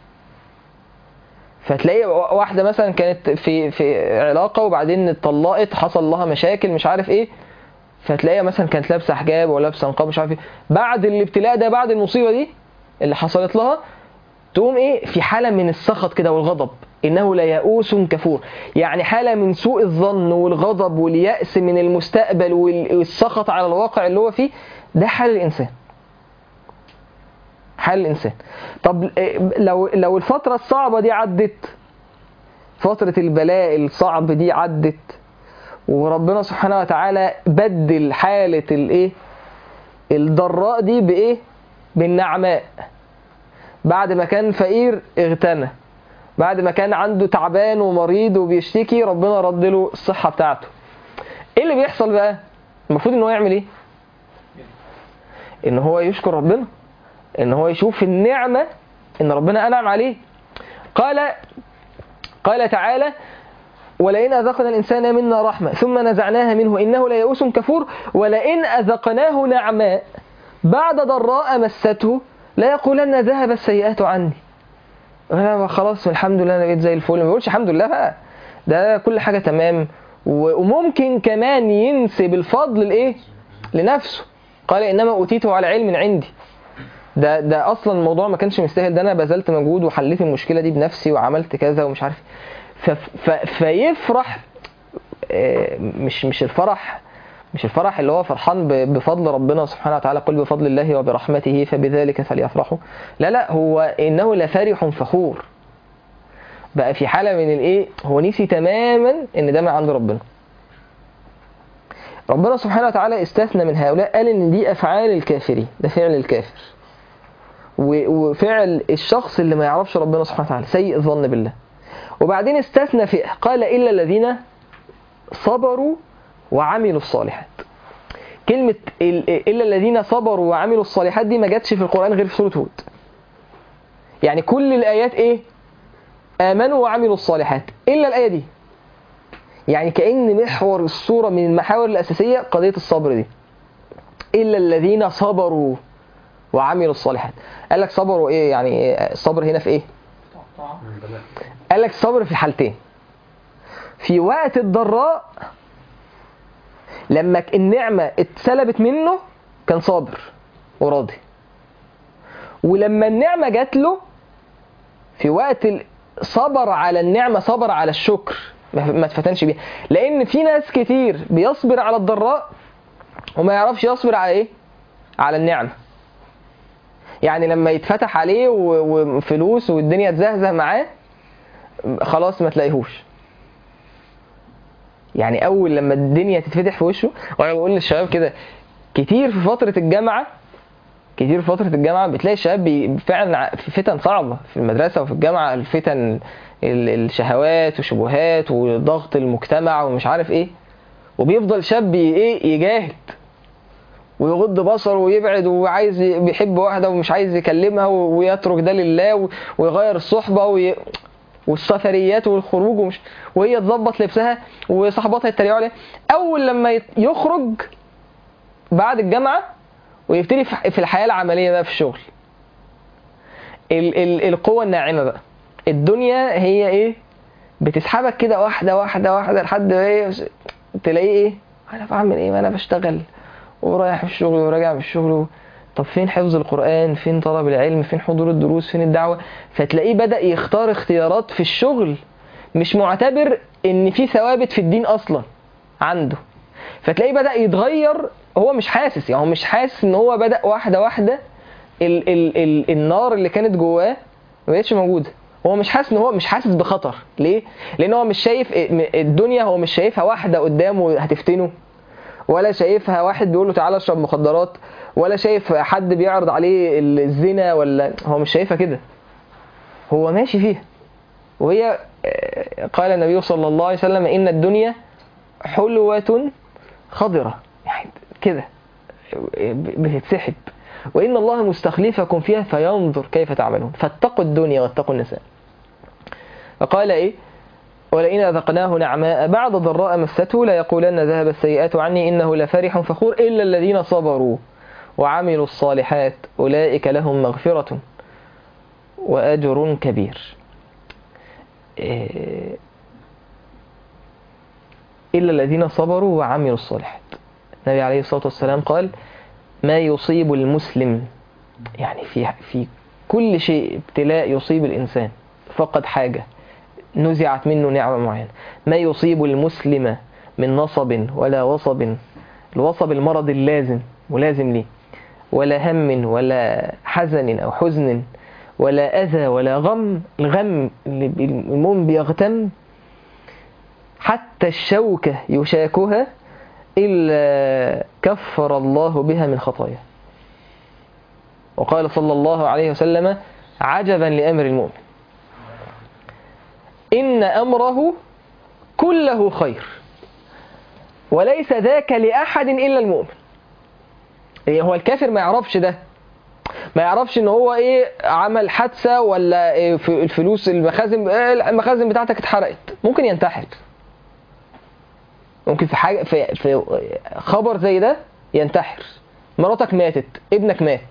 فتلاقي واحدة مثلا كانت في في علاقة وبعدين اتطلقت حصل لها مشاكل مش عارف ايه فتلاقيها مثلا كانت لابسه حجاب ولا لابسه نقاب مش عارف ايه بعد الابتلاء ده بعد المصيبه دي اللي حصلت لها تقوم ايه في حاله من السخط كده والغضب انه ليئوس كفور يعني حاله من سوء الظن والغضب واليأس من المستقبل والسخط على الواقع اللي هو فيه ده حال الانسان حال الانسان طب لو لو الفتره الصعبه دي عدت فتره البلاء الصعب دي عدت وربنا سبحانه وتعالى بدل حاله الايه الضراء دي بايه بالنعماء بعد ما كان فقير اغتنى بعد ما كان عنده تعبان ومريض وبيشتكي ربنا رد له الصحه بتاعته ايه اللي بيحصل بقى المفروض ان هو يعمل ايه ان هو يشكر ربنا ان هو يشوف النعمه ان ربنا انعم عليه قال قال تعالى ولئن أذقنا الإنسان منا رحمة ثم نزعناها منه إنه ليئوس كفور ولئن أذقناه نعماء بعد ضراء مسته لا يقولن ذهب السيئات عني أنا خلاص الحمد لله أنا بقيت زي الفل ما بيقولش الحمد لله بقى ده كل حاجة تمام وممكن كمان ينسب الفضل لإيه لنفسه قال إنما أوتيته على علم عندي ده ده اصلا الموضوع ما كانش مستاهل ده انا بذلت مجهود وحليت المشكله دي بنفسي وعملت كذا ومش عارف ف ف فيفرح مش مش الفرح مش الفرح اللي هو فرحان بفضل ربنا سبحانه وتعالى قل بفضل الله وبرحمته فبذلك فليفرحوا لا لا هو انه لفرح فخور بقى في حاله من الايه هو نسي تماما ان ده من عند ربنا ربنا سبحانه وتعالى استثنى من هؤلاء قال ان دي افعال الكافرين ده فعل الكافر وفعل الشخص اللي ما يعرفش ربنا سبحانه وتعالى سيء الظن بالله وبعدين استثنى فئة قال إلا الذين صبروا وعملوا الصالحات كلمة إلا الذين صبروا وعملوا الصالحات دي ما جاتش في القرآن غير في سورة هود يعني كل الآيات إيه آمنوا وعملوا الصالحات إلا الآية دي يعني كأن محور السورة من المحاور الأساسية قضية الصبر دي إلا الذين صبروا وعملوا الصالحات قال لك صبروا ايه يعني الصبر هنا في ايه قال لك الصبر في حالتين في وقت الضراء لما النعمة اتسلبت منه كان صابر وراضي ولما النعمة جات له في وقت صبر على النعمة صبر على الشكر ما اتفتنش بيها لان في ناس كتير بيصبر على الضراء وما يعرفش يصبر على ايه على النعمه يعني لما يتفتح عليه وفلوس والدنيا تزهزه معاه خلاص ما تلاقيهوش يعني اول لما الدنيا تتفتح في وشه وانا بقول للشباب كده كتير في فتره الجامعه كتير في فتره الجامعه بتلاقي الشباب فعلا في فتن صعبه في المدرسه وفي الجامعه الفتن الشهوات وشبهات وضغط المجتمع ومش عارف ايه وبيفضل شاب ايه يجاهد ويغض بصره ويبعد وعايز بيحب واحده ومش عايز يكلمها ويترك ده لله ويغير الصحبه وي... والسفريات والخروج ومش وهي تظبط لبسها وصاحباتها يتريقوا عليها اول لما يخرج بعد الجامعه ويبتدي في الحياه العمليه بقى في الشغل ال... ال... القوه الناعمه بقى الدنيا هي ايه بتسحبك كده واحده واحده واحده لحد ايه تلاقيه ايه انا بعمل ايه ما انا بشتغل ورايح في الشغل وراجع من الشغل طب فين حفظ القرآن فين طلب العلم فين حضور الدروس فين الدعوة فتلاقيه بدأ يختار اختيارات في الشغل مش معتبر ان في ثوابت في الدين اصلا عنده فتلاقيه بدأ يتغير هو مش حاسس يعني هو مش حاسس ان هو بدأ واحدة واحدة ال ال ال النار اللي كانت جواه ما بقتش موجودة هو مش حاسس ان هو مش حاسس بخطر ليه؟ لان هو مش شايف الدنيا هو مش شايفها واحدة قدامه هتفتنه ولا شايفها واحد بيقول له تعالى اشرب مخدرات ولا شايف حد بيعرض عليه الزنا ولا هو مش شايفها كده هو ماشي فيها وهي قال النبي صلى الله عليه وسلم ان الدنيا حلوة خضرة يعني كده بتتسحب وان الله مستخلفكم فيها فينظر كيف تعملون فاتقوا الدنيا واتقوا النساء فقال ايه ولئن أذقناه نعماء بعد ضراء مسته ليقولن ذهب السيئات عني إنه لفرح فخور إلا الذين صبروا وعملوا الصالحات أولئك لهم مغفرة وأجر كبير إلا الذين صبروا وعملوا الصالحات النبي عليه الصلاة والسلام قال ما يصيب المسلم يعني في في كل شيء ابتلاء يصيب الإنسان فقد حاجة نزعت منه نعمة معينة ما يصيب المسلم من نصب ولا وصب الوصب المرض اللازم ملازم ليه ولا هم ولا حزن أو حزن ولا أذى ولا غم الغم اللي بي- المؤمن بيغتم حتى الشوكة يشاكها إلا كفر الله بها من خطايا وقال صلى الله عليه وسلم عجبا لأمر المؤمن إن أمره كله خير وليس ذاك لأحد إلا المؤمن إيه هو الكافر ما يعرفش ده ما يعرفش ان هو ايه عمل حادثه ولا إيه في الفلوس المخازن إيه المخازن بتاعتك اتحرقت ممكن ينتحر ممكن في حاجه في, في خبر زي ده ينتحر مراتك ماتت ابنك مات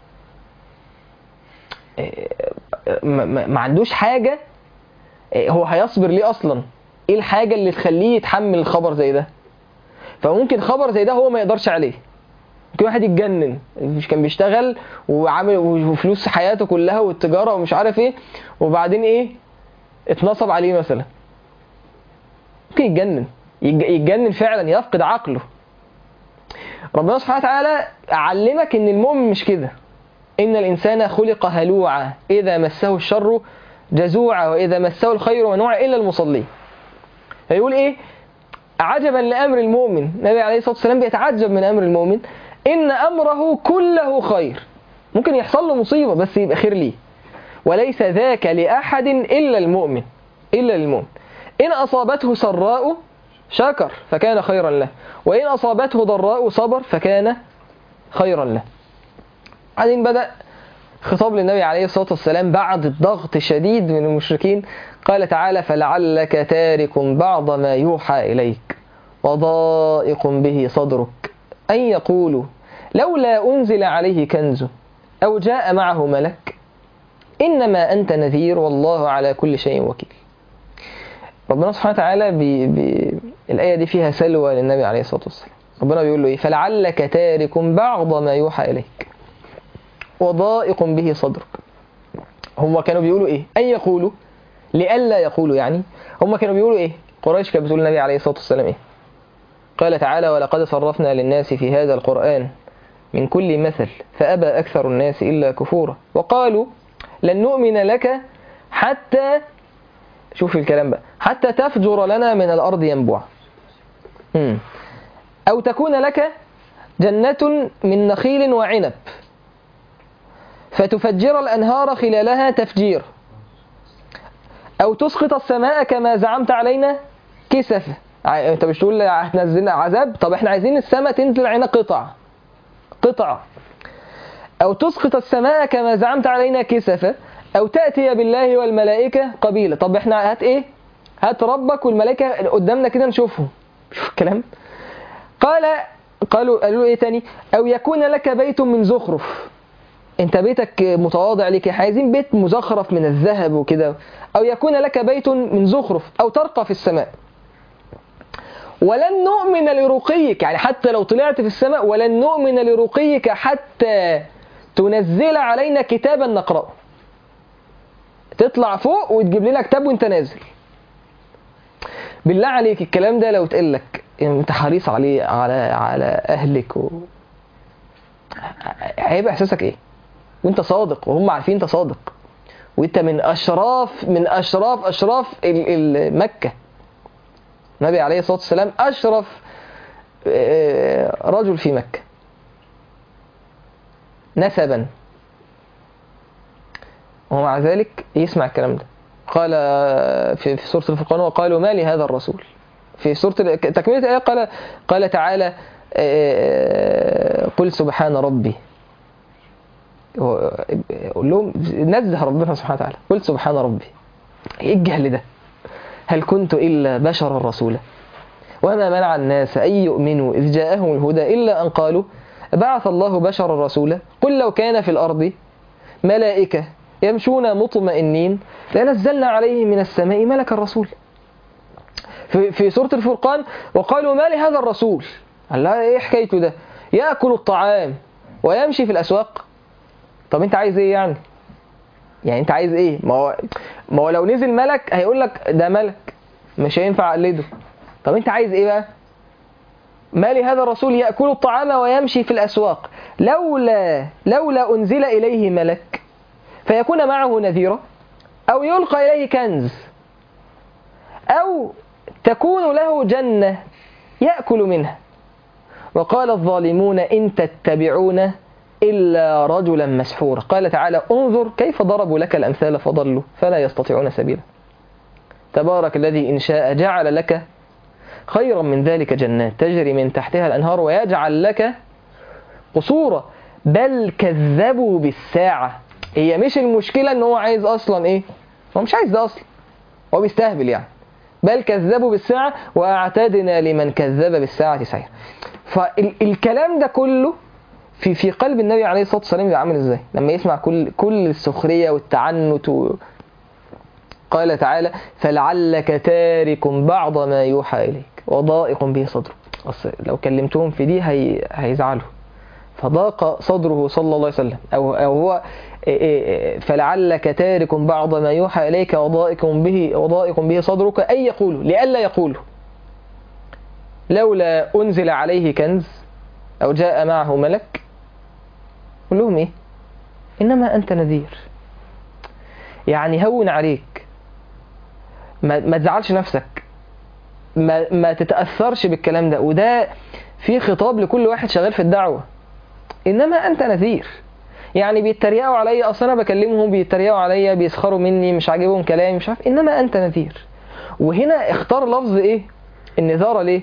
إيه، ما, ما ما عندوش حاجه إيه، هو هيصبر ليه اصلا ايه الحاجه اللي تخليه يتحمل الخبر زي ده فممكن خبر زي ده هو ما يقدرش عليه ممكن واحد يتجنن مش كان بيشتغل وعامل وفلوس حياته كلها والتجاره ومش عارف ايه وبعدين ايه اتنصب عليه مثلا ممكن يتجنن يتج- يتجنن فعلا يفقد عقله ربنا سبحانه وتعالى علمك ان المؤمن مش كده ان الانسان خلق هلوعا اذا مسه الشر جزوعا واذا مسه الخير منوعا الا المصلين فيقول ايه عجبا لامر المؤمن النبي عليه الصلاه والسلام بيتعجب من امر المؤمن ان امره كله خير ممكن يحصل له مصيبه بس يبقى خير ليه وليس ذاك لاحد الا المؤمن الا المؤمن ان اصابته سراء شكر فكان خيرا له وان اصابته ضراء صبر فكان خيرا له بعدين بدا خطاب للنبي عليه الصلاه والسلام بعد الضغط الشديد من المشركين قال تعالى فلعلك تارك بعض ما يوحى اليك وضائق به صدرك ان يقولوا لولا انزل عليه كنز او جاء معه ملك انما انت نذير والله على كل شيء وكيل ربنا سبحانه وتعالى بي بي الآية دي فيها سلوى للنبي عليه الصلاة والسلام ربنا بيقول له إيه فلعلك تارك بعض ما يوحى إليك وضائق به صدرك هم كانوا بيقولوا إيه أن يقولوا لئلا يقولوا يعني هم كانوا بيقولوا إيه قريش كانت بتقول للنبي عليه الصلاة والسلام إيه قال تعالى ولقد صرفنا للناس في هذا القرآن من كل مثل فأبى أكثر الناس إلا كفورا وقالوا لن نؤمن لك حتى شوف الكلام بقى حتى تفجر لنا من الأرض ينبوع مم. أو تكون لك جنة من نخيل وعنب فتفجر الأنهار خلالها تفجير أو تسقط السماء كما زعمت علينا كسفة ع- انت مش تقول هتنزلنا عذاب طب احنا عايزين السماء تنزل علينا قطع قطع أو تسقط السماء كما زعمت علينا كسفة أو تأتي بالله والملائكة قبيلة طب احنا هات ايه هات ربك والملائكة قدامنا كده نشوفهم شوف الكلام قال قالوا قالوا ايه تاني أو يكون لك بيت من زخرف انت بيتك متواضع ليك عايزين بيت مزخرف من الذهب وكده أو يكون لك بيت من زخرف أو ترقى في السماء ولن نؤمن لرقيك يعني حتى لو طلعت في السماء ولن نؤمن لرقيك حتى تنزل علينا كتابا نقرأه تطلع فوق وتجيب لنا كتاب وانت نازل بالله عليك الكلام ده لو اتقال لك انت حريص عليه على على اهلك و... هيبقى احساسك ايه وانت صادق وهم عارفين انت صادق وانت من اشراف من اشراف اشراف ال- ال- مكه النبي عليه الصلاه والسلام اشرف آه، رجل في مكه نسبا ومع ذلك يسمع الكلام ده قال في في سورة الفرقان وقالوا ما لهذا الرسول في سورة ال- تكملة الآية قال قال تعالى آه، قل سبحان ربي هو- قول لهم نزه ربنا سبحانه وتعالى قل سبحان ربي ايه الجهل ده هل كنت إلا بشرا رسولا وما منع الناس أن يؤمنوا إذ جاءهم الهدى إلا أن قالوا بعث الله بشرا رسولا قل لو كان في الأرض ملائكة يمشون مطمئنين لنزلنا عليهم من السماء ملك الرسول في, في سورة الفرقان وقالوا ما لهذا الرسول قال لها ايه حكايته ده ياكل الطعام ويمشي في الاسواق طب انت عايز ايه يعني يعني انت عايز ايه ما هو ما هو لو نزل ملك هيقول لك ده ملك مش هينفع اقلده طب انت عايز ايه بقى ما لهذا الرسول ياكل الطعام ويمشي في الاسواق لولا لولا انزل اليه ملك فيكون معه نذيرا او يلقى اليه كنز او تكون له جنه ياكل منها وقال الظالمون ان تتبعون إلا رجلا مسحورا قال تعالى انظر كيف ضربوا لك الأمثال فضلوا فلا يستطيعون سبيلا تبارك الذي إن شاء جعل لك خيرا من ذلك جنات تجري من تحتها الأنهار ويجعل لك قصورا بل كذبوا بالساعة هي مش المشكلة ان هو عايز اصلا ايه هو مش عايز ده اصلا هو بيستهبل يعني بل كذبوا بالساعة واعتدنا لمن كذب بالساعة سعيرا فالكلام ده كله في في قلب النبي عليه الصلاه والسلام يبقى عامل ازاي لما يسمع كل كل السخريه والتعنت و... قال تعالى فلعلك تارك بعض ما يوحى اليك وضائق به صدرك أصل لو كلمتهم في دي هي... هيزعلوا فضاق صدره صلى الله عليه وسلم او او هو فلعلك تارك بعض ما يوحى اليك وضائق به وضائق به صدرك اي يقولوا لئلا يقولوا لولا انزل عليه كنز او جاء معه ملك قول لهم ايه انما انت نذير يعني هون عليك ما, ما تزعلش نفسك ما, ما تتاثرش بالكلام ده وده في خطاب لكل واحد شغال في الدعوه انما انت نذير يعني بيتريقوا عليا اصل انا بكلمهم بيتريقوا عليا بيسخروا مني مش عاجبهم كلامي مش عارف انما انت نذير وهنا اختار لفظ ايه النذاره ليه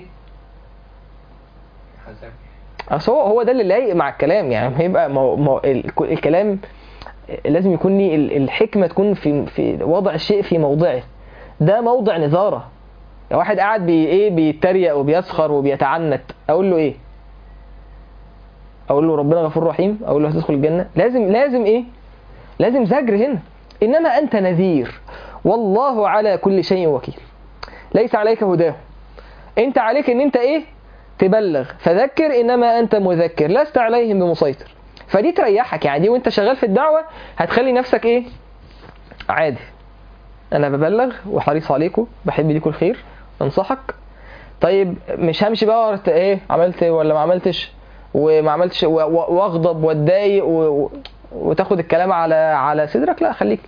اصل هو هو ده اللي لايق مع الكلام يعني هيبقى ما ما الكلام لازم يكون لي الحكمه تكون في في وضع الشيء في موضعه ده موضع نظاره لو واحد قاعد بي ايه بيتريق وبيسخر وبيتعنت اقول له ايه اقول له ربنا غفور رحيم اقول له هتدخل الجنه لازم لازم ايه لازم زجر هنا انما انت نذير والله على كل شيء وكيل ليس عليك هداه انت عليك ان انت ايه تبلغ فذكر انما انت مذكر لست عليهم بمسيطر فدي تريحك يعني دي وانت شغال في الدعوه هتخلي نفسك ايه عادي انا ببلغ وحريص عليكم بحب ليكم الخير انصحك طيب مش همشي بقى ورا ايه عملت ولا ما عملتش وما عملتش واغضب واتضايق وتاخد الكلام على على صدرك لا خليك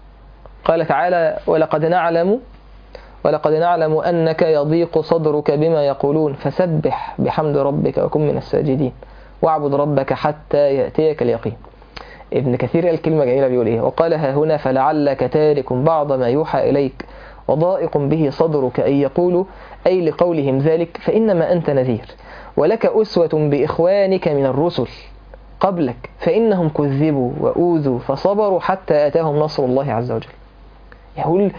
قال تعالى ولقد نعلم ولقد نعلم أنك يضيق صدرك بما يقولون فسبح بحمد ربك وكن من الساجدين واعبد ربك حتى يأتيك اليقين ابن كثير قال كلمة جميلة بيقول إيه وقالها هنا فلعلك تارك بعض ما يوحى إليك وضائق به صدرك أن يقولوا أي لقولهم ذلك فإنما أنت نذير ولك أسوة بإخوانك من الرسل قبلك فإنهم كذبوا وأوذوا فصبروا حتى أتاهم نصر الله عز وجل يقول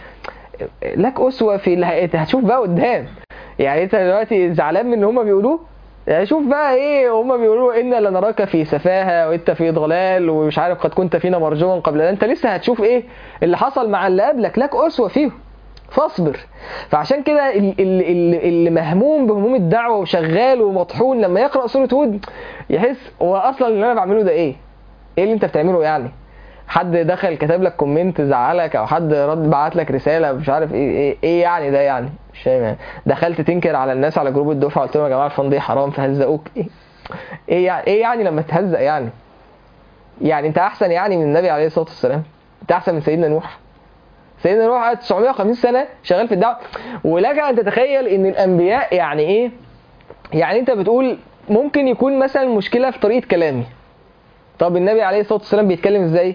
لك اسوه في اللي هتشوف بقى قدام يعني انت دلوقتي زعلان من اللي هم بيقولوه شوف بقى ايه هم بيقولوا ان لنراك في سفاهه وانت في ضلال ومش عارف قد كنت فينا مرجوا قبل ده انت لسه هتشوف ايه اللي حصل مع اللي قبلك لك اسوه فيهم فاصبر فعشان كده اللي مهموم بهموم الدعوه وشغال ومطحون لما يقرا سوره هود يحس هو اصلا اللي انا بعمله ده ايه؟ ايه اللي انت بتعمله يعني؟ حد دخل كتب لك كومنت زعلك او حد رد بعت لك رساله مش عارف ايه ايه, إيه يعني ده يعني مش فاهم يعني دخلت تنكر على الناس على جروب الدفعه قلت لهم يا جماعه الفن دي حرام فهزقوك ايه ايه يعني ايه يعني لما تهزق يعني يعني انت احسن يعني من النبي عليه الصلاه والسلام انت احسن من سيدنا نوح سيدنا نوح قعد 950 سنه شغال في الدعوه ولك ان تتخيل ان الانبياء يعني ايه يعني انت بتقول ممكن يكون مثلا مشكله في طريقه كلامي طب النبي عليه الصلاه والسلام بيتكلم ازاي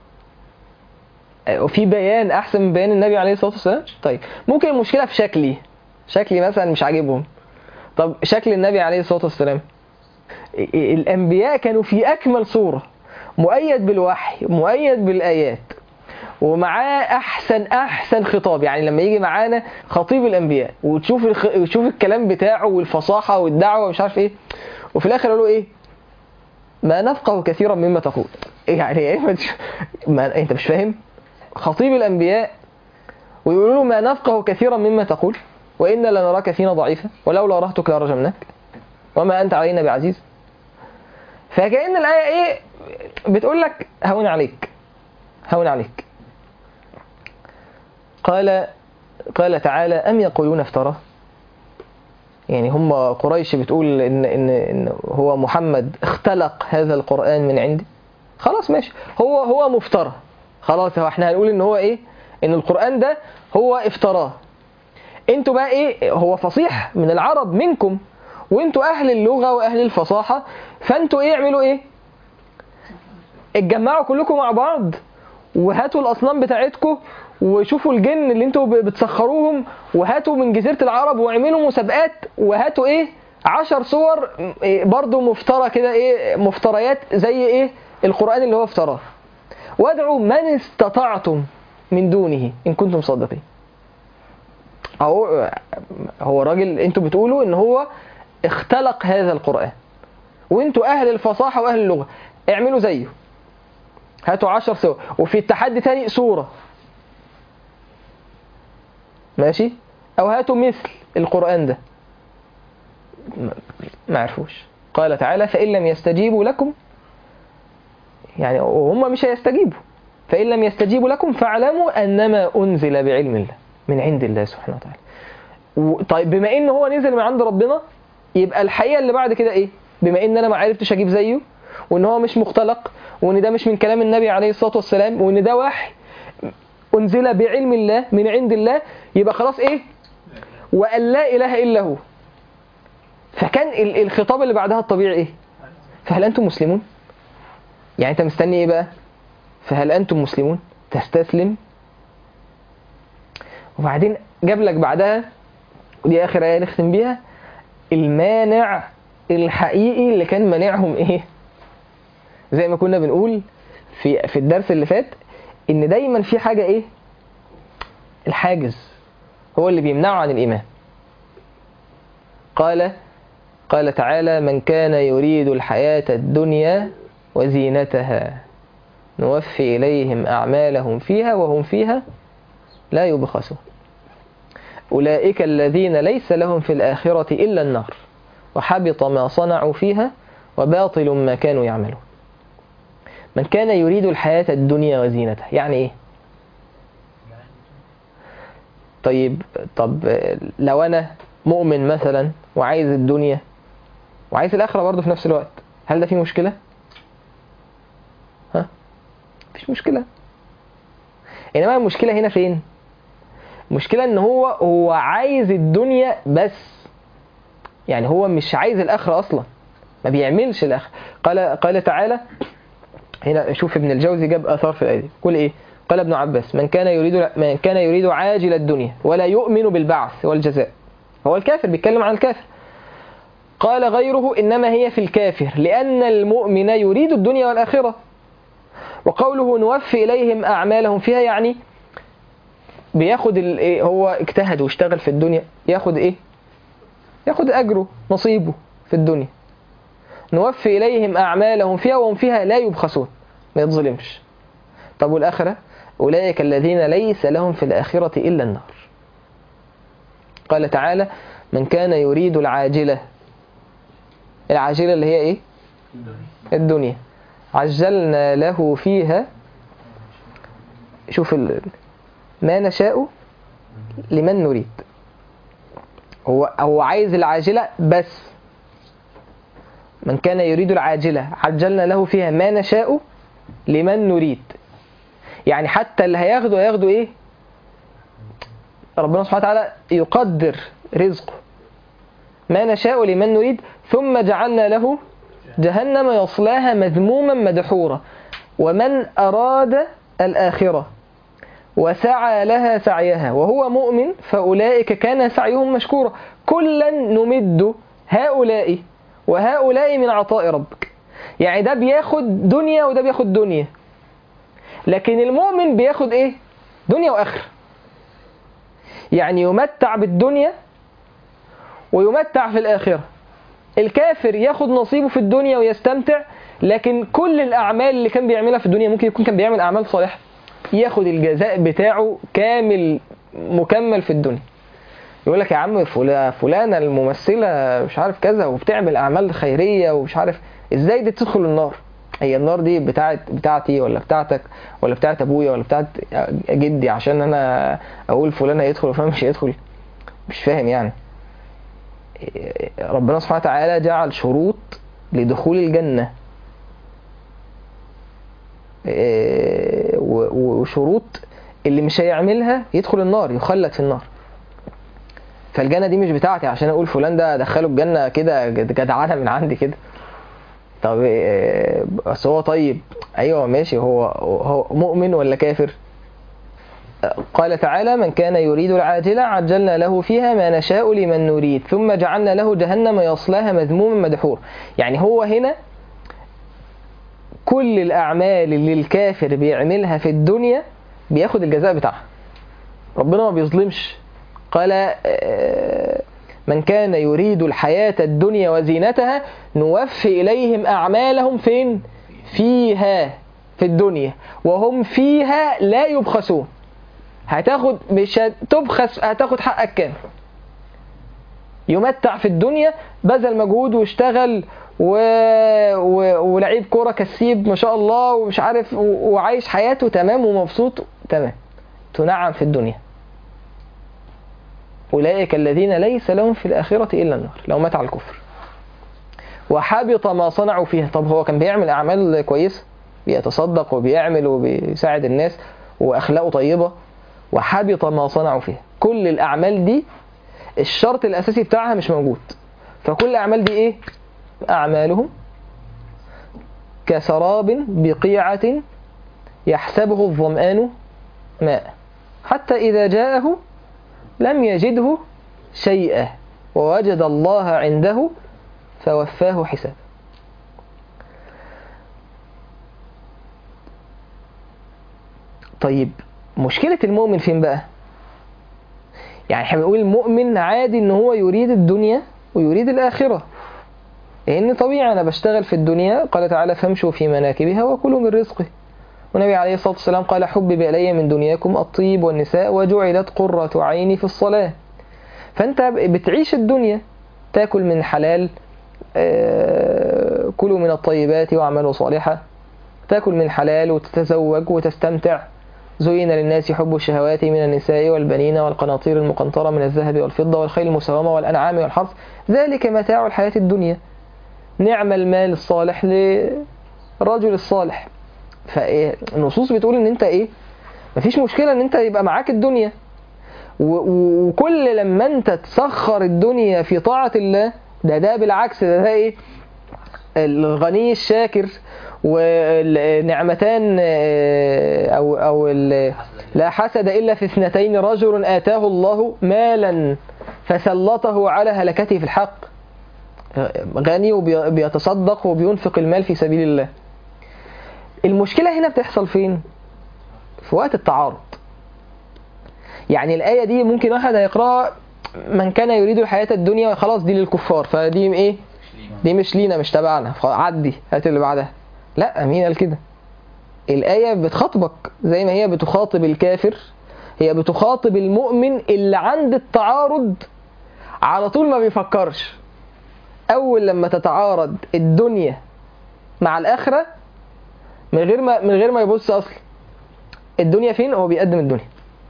وفي بيان احسن من بيان النبي عليه الصلاه والسلام طيب ممكن المشكله في شكلي شكلي مثلا مش عاجبهم طب شكل النبي عليه الصلاه والسلام الانبياء كانوا في اكمل صوره مؤيد بالوحي مؤيد بالايات ومعاه احسن احسن خطاب يعني لما يجي معانا خطيب الانبياء وتشوف الخ... وتشوف الكلام بتاعه والفصاحه والدعوه ومش عارف ايه وفي الاخر قالوا ايه ما نفقه كثيرا مما تقول يعني ايه ما, تش... ما انت مش فاهم خطيب الأنبياء ويقولوا له ما نفقه كثيرا مما تقول وإنا لنراك فينا ضعيفا ولولا رهتك لرجمناك وما أنت علينا بعزيز فكأن الآية إيه بتقول لك هون عليك هون عليك قال قال تعالى أم يقولون افتراه يعني هم قريش بتقول إن, إن, إن هو محمد اختلق هذا القرآن من عندي خلاص ماشي هو هو مفترى خلاص هو احنا هنقول ان هو ايه ان القرآن ده هو افتراه انتوا بقى ايه هو فصيح من العرب منكم وانتوا اهل اللغة واهل الفصاحة فانتوا ايه اعملوا ايه اتجمعوا كلكم مع بعض وهاتوا الاصنام بتاعتكم وشوفوا الجن اللي انتوا بتسخروهم وهاتوا من جزيرة العرب واعملوا مسابقات وهاتوا ايه عشر صور إيه برضو مفترى كده ايه مفتريات زي ايه القرآن اللي هو افتراه وادعوا من استطعتم من دونه ان كنتم صادقين اهو هو راجل انتوا بتقولوا ان هو اختلق هذا القرآن وانتوا اهل الفصاحة واهل اللغة اعملوا زيه هاتوا عشر صور وفي التحدي تاني سورة ماشي او هاتوا مثل القرآن ده ما عرفوش قال تعالى فإن لم يستجيبوا لكم يعني وهم مش هيستجيبوا فإن لم يستجيبوا لكم فاعلموا أنما أنزل بعلم الله من عند الله سبحانه وتعالى طيب بما ان هو نزل من عند ربنا يبقى الحقيقة اللي بعد كده ايه بما ان انا ما عرفتش اجيب زيه وان هو مش مختلق وان ده مش من كلام النبي عليه الصلاة والسلام وان ده وحي انزل بعلم الله من عند الله يبقى خلاص ايه وان لا اله الا هو فكان الخطاب اللي بعدها الطبيعي ايه فهل انتم مسلمون يعني انت مستني ايه بقى فهل انتم مسلمون تستسلم وبعدين جاب لك بعدها ودي اخر ايه نختم بيها المانع الحقيقي اللي كان مانعهم ايه زي ما كنا بنقول في في الدرس اللي فات ان دايما في حاجه ايه الحاجز هو اللي بيمنعه عن الايمان قال قال تعالى من كان يريد الحياه الدنيا وزينتها نوفي إليهم أعمالهم فيها وهم فيها لا يبخسون أولئك الذين ليس لهم في الآخرة إلا النار وحبط ما صنعوا فيها وباطل ما كانوا يعملون من كان يريد الحياة الدنيا وزينتها يعني إيه طيب طب لو أنا مؤمن مثلا وعايز الدنيا وعايز الآخرة برضه في نفس الوقت هل ده فيه مشكلة؟ ها؟ مفيش مشكلة إنما المشكلة هنا فين؟ المشكلة إن هو هو عايز الدنيا بس يعني هو مش عايز الآخرة أصلا ما بيعملش الآخرة قال قال تعالى هنا شوف ابن الجوزي جاب آثار في الآية دي قول إيه؟ قال ابن عباس من كان يريد من كان يريد عاجل الدنيا ولا يؤمن بالبعث والجزاء هو الكافر بيتكلم عن الكافر قال غيره إنما هي في الكافر لأن المؤمن يريد الدنيا والآخرة وقوله نوفي إليهم أعمالهم فيها يعني بياخد ال- هو اجتهد واشتغل في الدنيا ياخد ايه ياخد أجره نصيبه في الدنيا نوفي إليهم أعمالهم فيها وهم فيها لا يبخسون ما يتظلمش طب والآخرة أولئك الذين ليس لهم في الآخرة إلا النار قال تعالى من كان يريد العاجلة العاجلة اللي هي إيه الدنيا عجلنا له فيها شوف ال... ما نشاء لمن نريد هو هو عايز العاجلة بس من كان يريد العاجلة عجلنا له فيها ما نشاء لمن نريد يعني حتى اللي هياخده هياخده ايه ربنا سبحانه وتعالى يقدر رزقه ما نشاء لمن نريد ثم جعلنا له جهنم يصلاها مذموما مدحورا ومن أراد الآخرة وسعى لها سعيها وهو مؤمن فأولئك كان سعيهم مشكورا كلا نمد هؤلاء وهؤلاء من عطاء ربك يعني ده بياخد دنيا وده بياخد دنيا لكن المؤمن بياخد ايه دنيا واخره يعني يمتع بالدنيا ويمتع في الآخرة الكافر ياخد نصيبه في الدنيا ويستمتع لكن كل الأعمال اللي كان بيعملها في الدنيا ممكن يكون كان بيعمل أعمال صالحة ياخد الجزاء بتاعه كامل مكمل في الدنيا يقول لك يا عم فلا- فلانه الممثله مش عارف كذا وبتعمل اعمال خيريه ومش عارف ازاي دي تدخل النار هي النار دي بتاعت بتاعتي ولا بتاعتك ولا بتاعت ابويا ولا بتاعت جدي عشان انا اقول فلان هيدخل وفلان مش هيدخل مش فاهم يعني ربنا سبحانه وتعالى جعل شروط لدخول الجنة إيه، و- وشروط اللي مش هيعملها يدخل النار يخلد في النار فالجنة دي مش بتاعتي عشان اقول فلان ده ادخله الجنة كده جد- جدعانة من عندي كده طب إيه، بس هو طيب ايوه ماشي هو هو مؤمن ولا كافر قال تعالى من كان يريد العاجلة عجلنا له فيها ما نشاء لمن نريد ثم جعلنا له جهنم يصلاها مذموما مدحورا يعني هو هنا كل الأعمال اللي الكافر بيعملها في الدنيا بياخد الجزاء بتاعها ربنا ما بيظلمش قال آه، من كان يريد الحياة الدنيا وزينتها نوفي إليهم أعمالهم فين؟ فيها في الدنيا وهم فيها لا يبخسون هتاخد مش هتبخس هتاخد حقك كامل يمتع في الدنيا بذل مجهود واشتغل و... و... ولعيب كوره كسيب ما شاء الله ومش عارف و... وعايش حياته تمام ومبسوط تمام تنعم في الدنيا أولئك الذين ليس لهم في الآخرة إلا النار لو مات على الكفر وحبط ما صنعوا فيها طب هو كان بيعمل أعمال كويسة بيتصدق وبيعمل وبيساعد الناس وأخلاقه طيبة وحبط ما صنعوا فيها كل الأعمال دي الشرط الأساسي بتاعها مش موجود فكل الأعمال دي إيه؟ أعمالهم كسراب بقيعة يحسبه الظمآن ماء حتى إذا جاءه لم يجده شيئا ووجد الله عنده فوفاه حسابه طيب مشكلة المؤمن فين بقى؟ يعني احنا بنقول المؤمن عادي ان هو يريد الدنيا ويريد الآخرة لأن طبيعي أنا بشتغل في الدنيا قال تعالى فامشوا في مناكبها وكلوا من رزقه والنبي عليه الصلاة والسلام قال حبب إلي من دنياكم الطيب والنساء وجعلت قرة عيني في الصلاة فأنت بتعيش الدنيا تاكل من حلال آه، كلوا من الطيبات واعملوا صالحا تاكل من حلال وتتزوج وتستمتع زين للناس حب الشهوات من النساء والبنين والقناطير المقنطرة من الذهب والفضة والخيل المسومة والأنعام والحرث ذلك متاع الحياة الدنيا نعم المال الصالح للرجل الصالح فالنصوص بتقول ان انت ايه مفيش مشكلة ان انت يبقى معاك الدنيا و- و- وكل لما انت تسخر الدنيا في طاعة الله ده ده بالعكس ده, ده ايه الغني الشاكر والنعمتان آه، او او ال- لا حسد الا في اثنتين رجل اتاه الله مالا فسلطه على هلكته في الحق غني وبيتصدق وبينفق المال في سبيل الله المشكلة هنا بتحصل فين؟ في وقت التعارض يعني الآية دي ممكن واحد هيقرأها من كان يريد الحياة الدنيا خلاص دي للكفار فدي ايه؟ دي مش لينا مش تبعنا عدي هات اللي بعدها لا مين قال كده؟ الآية بتخاطبك زي ما هي بتخاطب الكافر هي بتخاطب المؤمن اللي عند التعارض على طول ما بيفكرش أول لما تتعارض الدنيا مع الآخرة من غير ما من غير ما يبص اصلا الدنيا فين هو بيقدم الدنيا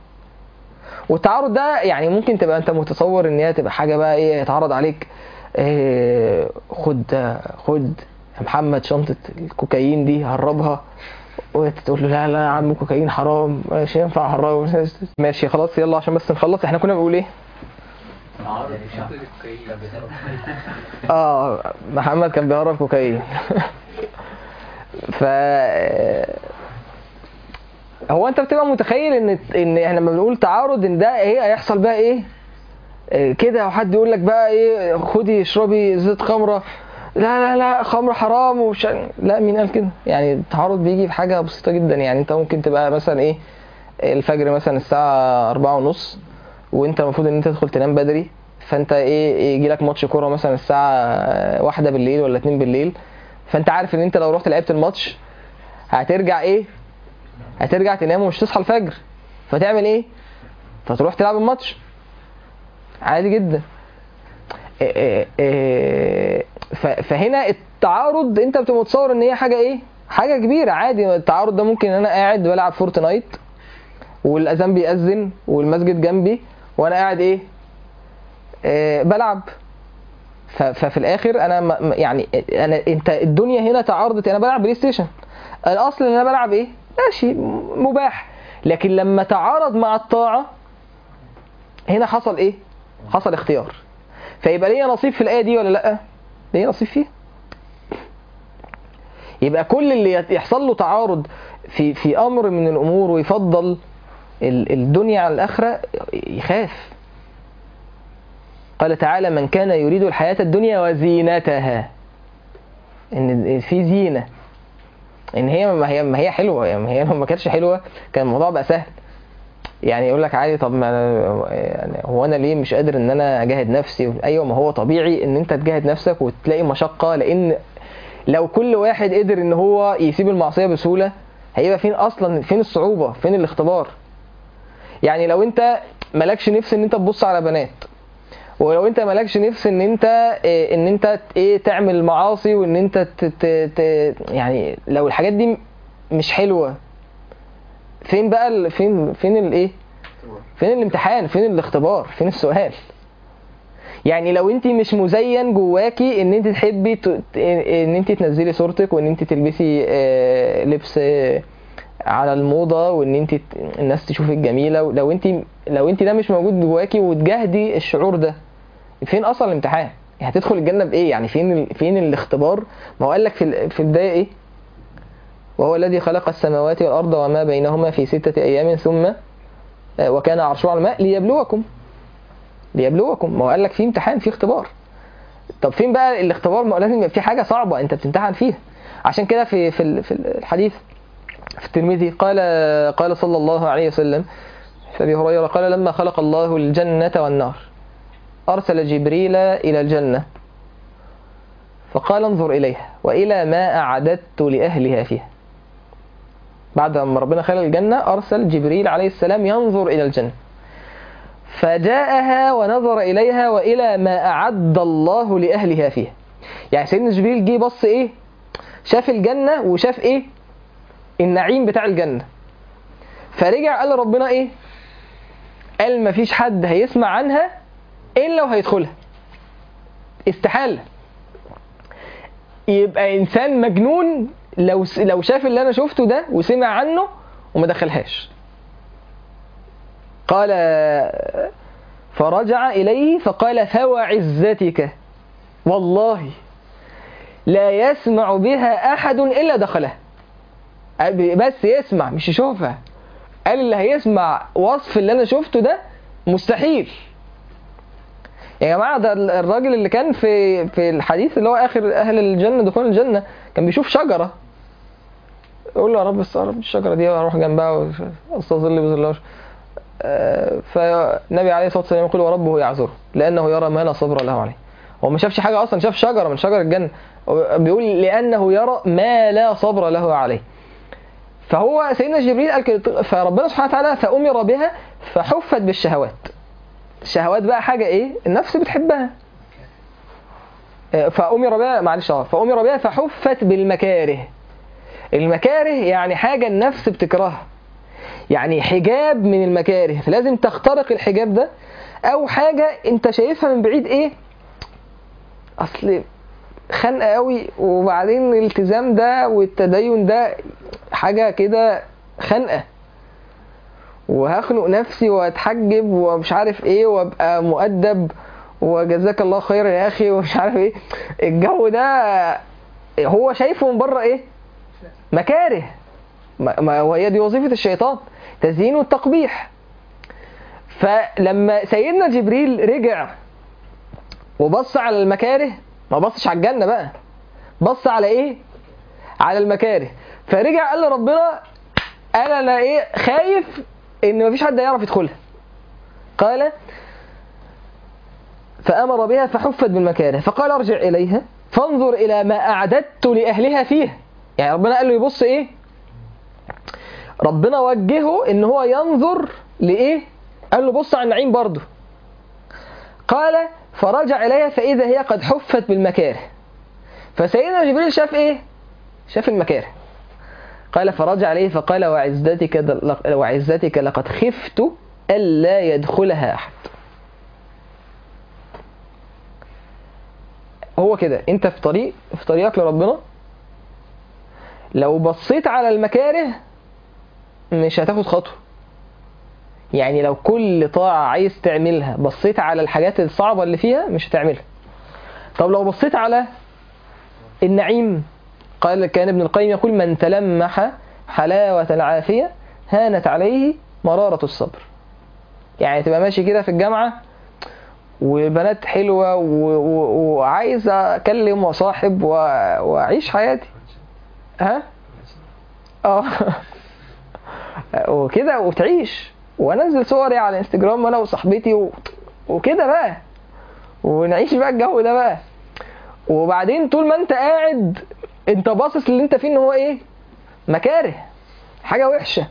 والتعارض ده يعني ممكن تبقى انت متصور ان هي تبقى حاجه بقى ايه يتعرض عليك إيه خد خد يا محمد شنطه الكوكايين دي هربها وتقول له لا لا يا عم كوكايين حرام مش ينفع اهربه ماشي خلاص يلا عشان بس نخلص احنا كنا بنقول ايه اه محمد كان بيهرب كوكايين ف هو انت بتبقى متخيل ان ان احنا لما بنقول تعارض ان ده ايه هيحصل بقى ايه إيه كده وحد يقول لك بقى ايه خدي اشربي زيت خمره لا لا لا خمر حرام ومش لا مين قال كده يعني التعارض بيجي في حاجه بسيطه جدا يعني انت ممكن تبقى مثلا ايه الفجر مثلا الساعه أربعة ونص وانت المفروض ان انت تدخل تنام بدري فانت ايه يجي لك ماتش كوره مثلا الساعه واحدة بالليل ولا اتنين بالليل فانت عارف ان انت لو رحت لعبت الماتش هترجع ايه هترجع تنام ومش تصحى الفجر فتعمل ايه فتروح تلعب الماتش عادي جدا إيه إيه ف- فهنا التعارض انت بتبقى متصور ان هي حاجه ايه حاجه كبيره عادي التعارض ده ممكن ان انا قاعد بلعب فورتنايت والاذان بيأذن والمسجد جنبي وانا قاعد ايه آه بلعب ف- ففي الاخر انا م- م- يعني انا انت الدنيا هنا تعارضت انا بلعب بلاي ستيشن الاصل ان انا بلعب ايه ماشي م- مباح لكن لما تعارض مع الطاعه هنا حصل ايه حصل اختيار فيبقى ليا نصيب في الايه دي ولا لا ليا نصيب فيها يبقى كل اللي يت- يحصل له تعارض في في امر من الامور ويفضل ال- الدنيا على الاخره يخاف قال تعالى من كان يريد الحياه الدنيا وزينتها ان في زينه ان هي ما هي ما هي حلوه يعني ما هي لو ما كانتش حلوه كان الموضوع بقى سهل يعني يقول لك عادي طب ما أنا يعني هو انا ليه مش قادر ان انا اجاهد نفسي ايوه ما هو طبيعي ان انت تجاهد نفسك وتلاقي مشقه لان لو كل واحد قدر ان هو يسيب المعصيه بسهوله هيبقى فين اصلا فين الصعوبه فين الاختبار يعني لو انت مالكش نفس ان انت تبص على بنات ولو انت مالكش نفس ان انت إيه ان انت ايه تعمل معاصي وان انت ت ت ت يعني لو الحاجات دي مش حلوه فين بقى ال فين فين الايه فين الامتحان فين الاختبار فين السؤال يعني لو انت مش مزين جواكي ان انت تحبي ت... ت- ان انت تنزلي صورتك وان انت تلبسي آه، لبس آه، على الموضه وان انت ت- الناس تشوفك جميله لو انت لو انت ده مش موجود جواكي وتجاهدي الشعور ده فين اصلا الامتحان يعني هتدخل الجنه بايه يعني فين ال... فين الاختبار ما هو قال لك في ال... في البدايه ايه وهو الذي خلق السماوات والارض وما بينهما في سته ايام ثم آه، وكان عرشه على الماء ليبلوكم ليبلوكم ما هو قال لك في امتحان في اختبار طب فين بقى الاختبار ما هو لازم يبقى في حاجه صعبه انت بتمتحن فيها عشان كده في في ال- في الحديث في الترمذي قال قال صلى الله عليه وسلم في ابي هريره قال لما خلق الله الجنه والنار ارسل جبريل الى الجنه فقال انظر اليها والى ما اعددت لاهلها فيها بعد ما ربنا خلق الجنه ارسل جبريل عليه السلام ينظر الى الجنه فجاءها ونظر إليها وإلى ما أعد الله لأهلها فيها يعني سيدنا جبريل جه بص إيه شاف الجنة وشاف إيه النعيم بتاع الجنة فرجع قال لربنا إيه قال مفيش حد هيسمع عنها إلا وهيدخلها استحالة يبقى إنسان مجنون لو لو شاف اللي أنا شفته ده وسمع عنه وما دخلهاش قال فرجع إليه فقال فوعزتك والله لا يسمع بها أحد إلا دخلها بس يسمع مش يشوفها قال اللي هيسمع وصف اللي أنا شفته ده مستحيل يا جماعة ده الراجل اللي كان في في الحديث اللي هو آخر أهل الجنة دخول الجنة كان بيشوف شجرة يقول له يا رب استغرب الشجرة دي وأروح جنبها واستظل بظلها فالنبي عليه الصلاه والسلام يقول وربه يعذره لانه يرى ما لا صبر له عليه هو ما شافش حاجه اصلا شاف شجره من شجر الجنه بيقول لانه يرى ما لا صبر له عليه فهو سيدنا جبريل قال كده فربنا سبحانه وتعالى فامر بها فحفت بالشهوات الشهوات بقى حاجه ايه النفس بتحبها فامر بها معلش اه فامر بها فحفت بالمكاره المكاره يعني حاجه النفس بتكرهها يعني حجاب من المكاره لازم تخترق الحجاب ده او حاجه انت شايفها من بعيد ايه اصل خنقه قوي وبعدين الالتزام ده والتدين ده حاجه كده خنقه وهخنق نفسي واتحجب ومش عارف ايه وابقى مؤدب وجزاك الله خير يا اخي ومش عارف ايه الجو ده هو شايفه من بره ايه مكاره ما وهي دي وظيفه الشيطان تزيين والتقبيح فلما سيدنا جبريل رجع وبص على المكاره ما بصش على الجنة بقى بص على ايه على المكاره فرجع قال لربنا انا انا ايه خايف ان مفيش حد يعرف يدخلها قال فامر بها فحفت بالمكاره فقال ارجع اليها فانظر الى ما اعددت لاهلها فيها يعني ربنا قال له يبص ايه ربنا وجهه ان هو ينظر لايه قال له بص على النعيم برضه قال فرجع إليها فإذا هي قد حفت بالمكاره فسيدنا جبريل شاف إيه شاف المكاره قال فرجع إليه فقال وعزتك, وعزتك لقد خفت ألا يدخلها أحد هو كده انت في طريق في طريقك لربنا لو بصيت على المكاره مش هتاخد خطوه يعني لو كل طاعة عايز تعملها بصيت على الحاجات الصعبة اللي فيها مش هتعملها طب لو بصيت على النعيم قال كان ابن القيم يقول من تلمح حلاوة العافية هانت عليه مرارة الصبر يعني تبقى ماشي كده في الجامعة وبنات حلوة و... و... وعايز أكلم وصاحب و... وأعيش حياتي ها؟ اه وكده وتعيش وانزل صوري على الانستجرام انا وصاحبتي و... وكده بقى ونعيش بقى الجو ده بقى وبعدين طول ما انت قاعد انت باصص اللي انت فيه ان هو ايه مكاره حاجه وحشه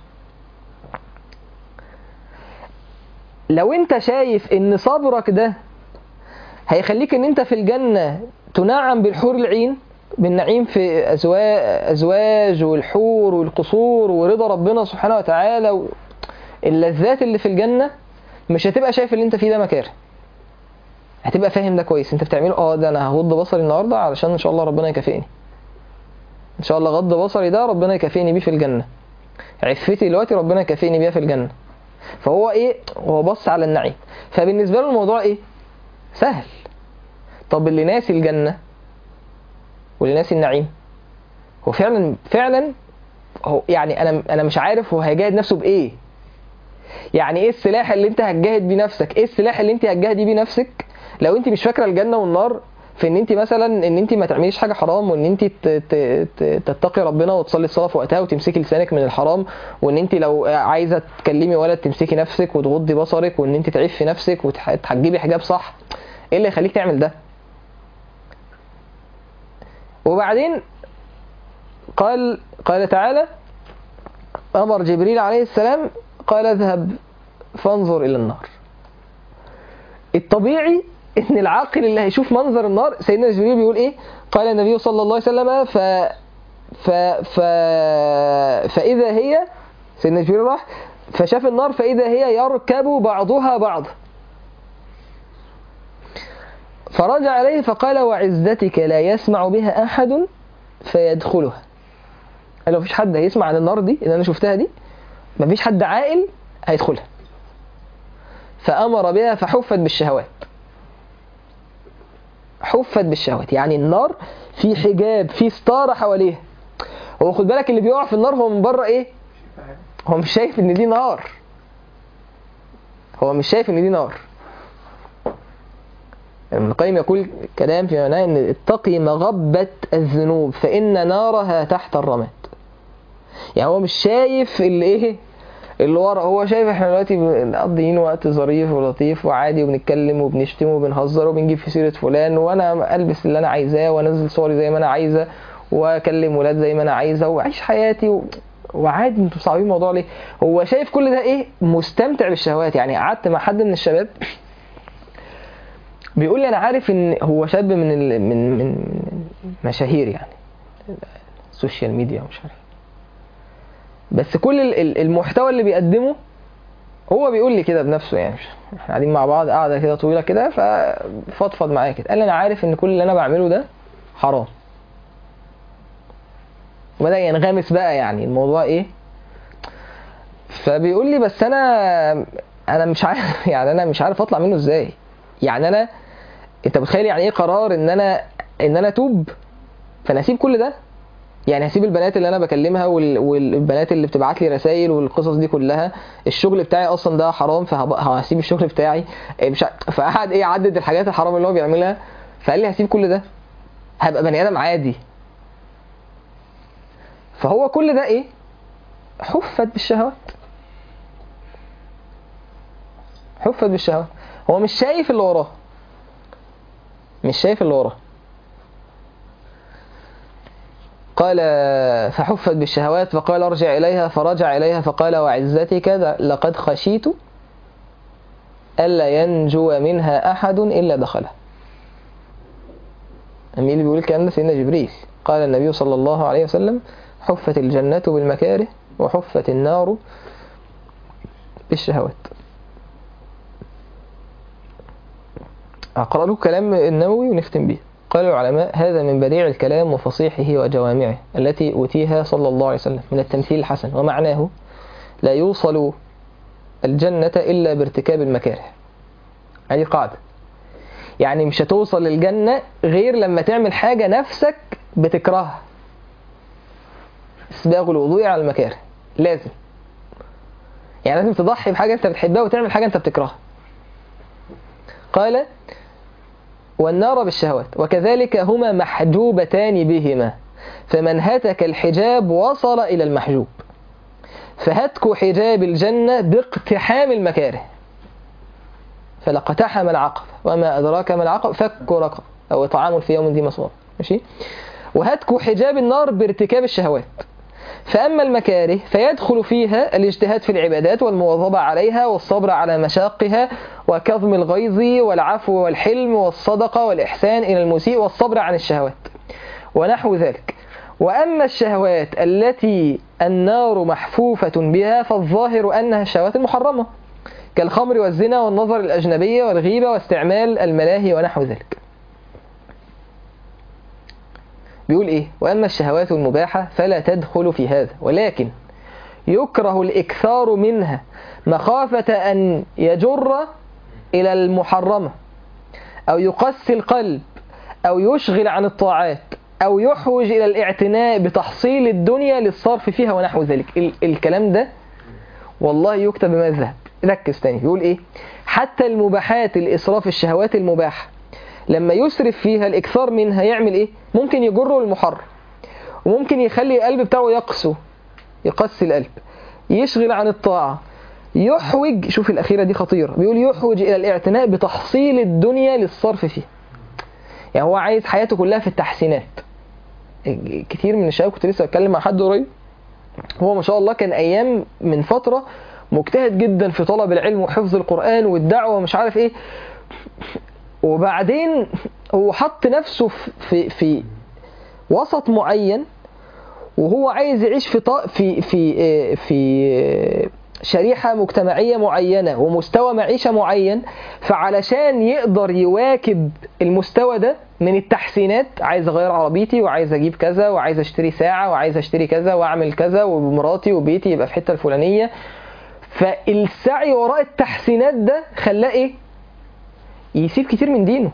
لو انت شايف ان صبرك ده هيخليك ان انت في الجنه تنعم بالحور العين بالنعيم في ازواج ازواج والحور والقصور ورضا ربنا سبحانه وتعالى و... اللذات اللي في الجنة مش هتبقى شايف اللي انت فيه ده مكاره هتبقى فاهم ده كويس انت بتعمله اه ده انا هغض بصري النهارده علشان ان شاء الله ربنا يكافئني ان شاء الله غض بصري ده ربنا يكافئني بيه في الجنة عفتي دلوقتي ربنا يكافئني بيها في الجنة فهو ايه هو بص على النعيم فبالنسبة له الموضوع ايه سهل طب اللي ناسي الجنة واللي ناسي النعيم هو فعلا فعلا هو يعني انا انا مش عارف هو هيجاهد نفسه بايه يعني ايه السلاح اللي انت هتجاهد بيه نفسك ايه السلاح اللي انت هتجاهدي بيه نفسك لو انت مش فاكره الجنه والنار في ان انت مثلا ان انت ما تعمليش حاجه حرام وان انت تتقي ربنا وتصلي الصلاه في وقتها وتمسكي لسانك من الحرام وان انت لو عايزه تكلمي ولد تمسكي نفسك وتغضي بصرك وان انت تعفي نفسك وتحجبي حجاب صح ايه اللي يخليك تعمل ده وبعدين قال قال تعالى امر جبريل عليه السلام قال اذهب فانظر الى النار الطبيعي ان العاقل اللي هيشوف منظر النار سيدنا جبريل بيقول ايه قال النبي صلى الله عليه وسلم ف ف ف فاذا هي سيدنا جبريل راح فشاف النار فاذا هي يركب بعضها بعضا فرجع عليه فقال وعزتك لا يسمع بها احد فيدخلها قال له مفيش حد هيسمع عن النار دي اللي انا شفتها دي مفيش حد عاقل هيدخلها فأمر بها فحفت بالشهوات حفت بالشهوات يعني النار في حجاب في ستارة حواليها هو خد بالك اللي بيقع في النار هو من بره ايه هو مش شايف ان دي نار هو مش شايف ان دي نار ابن القيم يقول كلام في معناه ان اتقي مغبة الذنوب فإن نارها تحت الرماد يعني هو مش شايف اللي ايه اللي ورا هو شايف احنا دلوقتي مقضيين وقت ظريف ولطيف وعادي وبنتكلم وبنشتم وبنهزر وبنجيب في سيرة فلان وانا البس اللي انا عايزاه وانزل صوري زي ما انا عايزه واكلم ولاد زي ما انا عايزه واعيش حياتي و... وعادي انتوا صعبين الموضوع ليه هو شايف كل ده ايه مستمتع بالشهوات يعني قعدت مع حد من الشباب بيقول لي انا عارف ان هو شاب من ال... من من مشاهير يعني السوشيال ميديا ومش عارف بس كل المحتوى اللي بيقدمه هو بيقول لي كده بنفسه يعني احنا قاعدين مع بعض قاعده كده طويله كده ففضفض معايا كده قال لي انا عارف ان كل اللي انا بعمله ده حرام وبدا ينغمس بقى يعني الموضوع ايه فبيقول لي بس انا انا مش عارف يعني انا مش عارف اطلع منه ازاي يعني انا انت متخيل يعني ايه قرار ان انا ان انا اتوب فانا اسيب كل ده يعني هسيب البنات اللي انا بكلمها وال... والبنات اللي بتبعت لي رسائل والقصص دي كلها الشغل بتاعي اصلا ده حرام فهسيب الشغل بتاعي مش فقعد ايه عدد الحاجات الحرام اللي هو بيعملها فقال لي هسيب كل ده هبقى بني ادم عادي فهو كل ده ايه حفت بالشهوات حفت بالشهوات هو مش شايف اللي وراه مش شايف اللي وراه قال فحفت بالشهوات فقال ارجع إليها فرجع إليها فقال وعزتك لقد خشيت ألا ينجو منها أحد إلا دخلها مين اللي بيقول الكلام ده سيدنا جبريل قال النبي صلى الله عليه وسلم حفت الجنة بالمكاره وحفت النار بالشهوات أقرأ له كلام النووي ونختم به قال العلماء هذا من بديع الكلام وفصيحه وجوامعه التي أوتيها صلى الله عليه وسلم من التمثيل الحسن ومعناه لا يوصل الجنة إلا بارتكاب المكاره هذه قاعدة يعني مش هتوصل للجنة غير لما تعمل حاجة نفسك بتكرهها اسباغ الوضوء على المكاره لازم يعني لازم تضحي بحاجة انت بتحبها وتعمل حاجة انت بتكرهها قال والنار بالشهوات وكذلك هما محجوبتان بهما فمن هتك الحجاب وصل إلى المحجوب فهتك حجاب الجنة باقتحام المكاره فلقتحم العقبة وما أدراك ما العقبة فك رقبة أو إطعام في يوم ذي مصاب ماشي وهتك حجاب النار بارتكاب الشهوات فأما المكاره فيدخل فيها الاجتهاد في العبادات والمواظبة عليها والصبر على مشاقها وكظم الغيظ والعفو والحلم والصدقة والإحسان إلى المسيء والصبر عن الشهوات ونحو ذلك وأما الشهوات التي النار محفوفة بها فالظاهر أنها الشهوات المحرمة كالخمر والزنا والنظر الأجنبية والغيبة واستعمال الملاهي ونحو ذلك بيقول إيه وأما الشهوات المباحة فلا تدخل في هذا ولكن يكره الإكثار منها مخافة أن يجر إلى المحرمة أو يقسي القلب أو يشغل عن الطاعات أو يحوج إلى الاعتناء بتحصيل الدنيا للصرف فيها ونحو ذلك ال- الكلام ده والله يكتب بما الذهب ركز تاني بيقول إيه حتى المباحات الإسراف الشهوات المباحة لما يسرف فيها الإكثار منها يعمل إيه ممكن يجره للمحرم وممكن يخلي القلب بتاعه يقسو يقسي القلب يشغل عن الطاعة يحوج شوف الأخيرة دي خطيرة بيقول يحوج إلى الاعتناء بتحصيل الدنيا للصرف فيها يعني هو عايز حياته كلها في التحسينات كتير من الشباب كنت لسه بتكلم مع حد قريب هو ما شاء الله كان أيام من فترة مجتهد جدا في طلب العلم وحفظ القرآن والدعوة ومش عارف إيه وبعدين هو حط نفسه في في, في وسط معين وهو عايز يعيش في طا في في في شريحة مجتمعية معينة ومستوى معيشة معين فعلشان يقدر يواكب المستوى ده من التحسينات عايز اغير عربيتي وعايز اجيب كذا وعايز اشتري ساعة وعايز اشتري كذا واعمل كذا ومراتي وبيتي يبقى في الحتة الفلانية فالسعي وراء التحسينات ده خلاه ايه يسيب كتير من دينه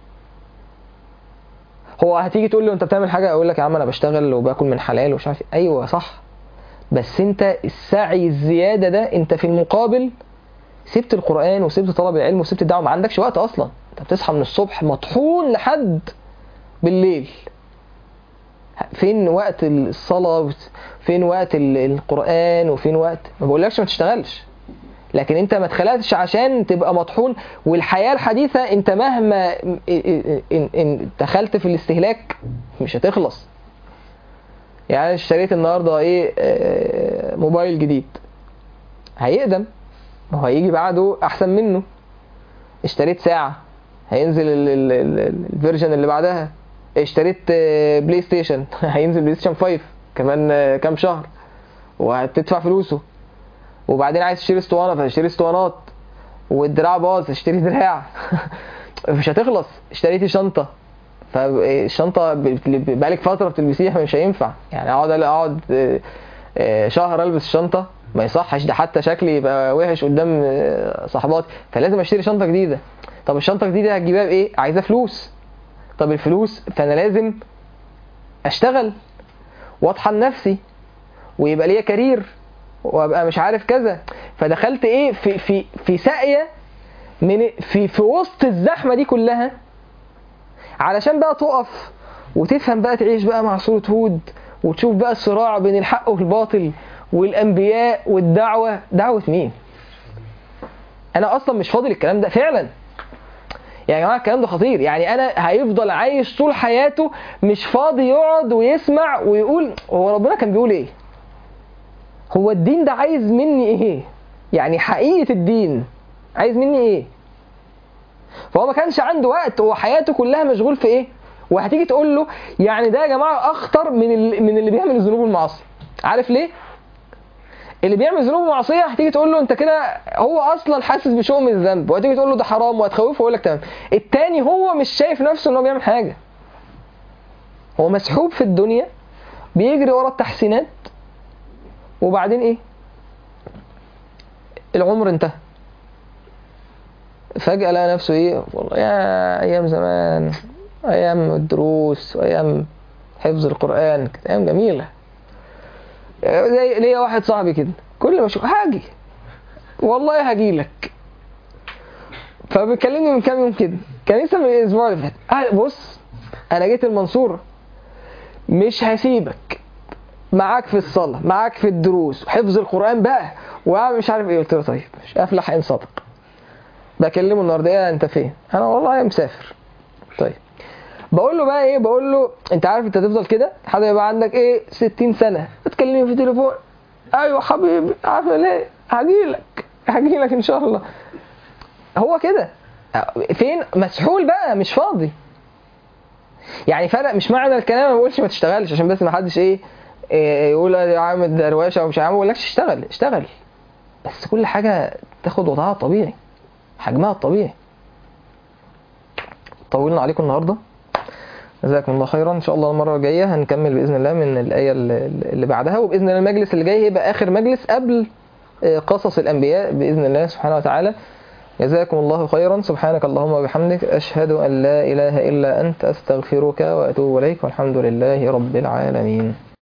هو هتيجي تقول له انت بتعمل حاجه اقول لك يا عم انا بشتغل وباكل من حلال ومش عارف إيه. ايوه صح بس انت السعي الزياده ده انت في المقابل سبت القران وسبت طلب العلم وسبت الدعوه ما عندكش وقت اصلا انت بتصحى من الصبح مطحون لحد بالليل فين وقت الصلاه فين وقت ال- القران وفين وقت ما بقولكش ما تشتغلش لكن انت ما اتخلقتش عشان تبقى مطحون والحياه الحديثه انت مهما ان, إن, إن دخلت في الاستهلاك مش هتخلص يعني أنا اشتريت النهارده ايه آه، موبايل جديد هيقدم وهو هيجي بعده احسن منه اشتريت ساعه هينزل ال- ال- ال- الفيرجن اللي بعدها اشتريت آه، بلاي ستيشن هينزل بلاي ستيشن 5 كمان آه، كام شهر وهتدفع فلوسه وبعدين عايز تشتري اسطوانه فهتشتري اسطوانات والدراع باظ اشتري دراع مش هتخلص اشتريتي شنطه فالشنطه ب- بقالك فتره بتلبسيها مش هينفع يعني اقعد اقعد اه، اه، شهر البس الشنطه ما يصحش ده حتى شكلي يبقى وحش قدام اه، صحباتي فلازم اشتري شنطه جديده طب الشنطه الجديده هتجيبها بايه عايزه فلوس طب الفلوس فانا لازم اشتغل واطحن نفسي ويبقى ليا كارير وابقى مش عارف كذا فدخلت ايه في في في ساقيه من في في وسط الزحمه دي كلها علشان بقى تقف وتفهم بقى تعيش بقى مع سوره هود وتشوف بقى الصراع بين الحق والباطل والانبياء والدعوه دعوه مين انا اصلا مش فاضي الكلام ده فعلا يا جماعه الكلام ده خطير يعني انا هيفضل عايش طول حياته مش فاضي يقعد ويسمع ويقول هو ربنا كان بيقول ايه هو الدين ده عايز مني ايه يعني حقيقة الدين عايز مني ايه فهو ما كانش عنده وقت هو حياته كلها مشغول في ايه وهتيجي تقول له يعني ده يا جماعه اخطر من اللي من اللي بيعمل الذنوب والمعاصي عارف ليه اللي بيعمل ذنوب ومعصيه هتيجي تقول له انت كده هو اصلا حاسس بشؤم الذنب وهتيجي تقول له ده حرام وهتخوفه ويقول لك تمام التاني هو مش شايف نفسه ان هو بيعمل حاجه هو مسحوب في الدنيا بيجري ورا التحسينات وبعدين ايه العمر انتهى فجأة لقى نفسه ايه والله يا ايام زمان ايام الدروس وايام حفظ القرآن كانت ايام جميلة زي ليا واحد صاحبي كده كل ما اشوف هاجي والله هاجي لك فبيكلمني من كام يوم كده كان لسه من الاسبوع اللي فات قال بص انا جيت المنصورة مش هسيبك معاك في الصلاة معاك في الدروس وحفظ القرآن بقى وعامل مش عارف ايه قلت له طيب مش افلح ان صدق بكلمه النهارده ايه انت فين انا والله مسافر طيب بقول له بقى ايه بقول له انت عارف انت تفضل كده لحد ما يبقى عندك ايه 60 سنه تكلمني في التليفون ايوه حبيبي عامل ايه هجيلك هجيلك ان شاء الله هو كده فين مسحول بقى مش فاضي يعني فرق مش معنى الكلام ما بقولش ما تشتغلش عشان بس ما حدش ايه, إيه يقول يا عم دروشه ومش عم بقولكش اشتغل اشتغل بس كل حاجه تاخد وضعها الطبيعي حجمها الطبيعي طولنا عليكم النهارده جزاكم الله خيرا ان شاء الله المره الجايه هنكمل باذن الله من الايه اللي بعدها وباذن الله المجلس اللي جاي هيبقى اخر مجلس قبل قصص الانبياء باذن الله سبحانه وتعالى جزاكم الله خيرا سبحانك اللهم وبحمدك اشهد ان لا اله الا انت استغفرك واتوب اليك والحمد لله رب العالمين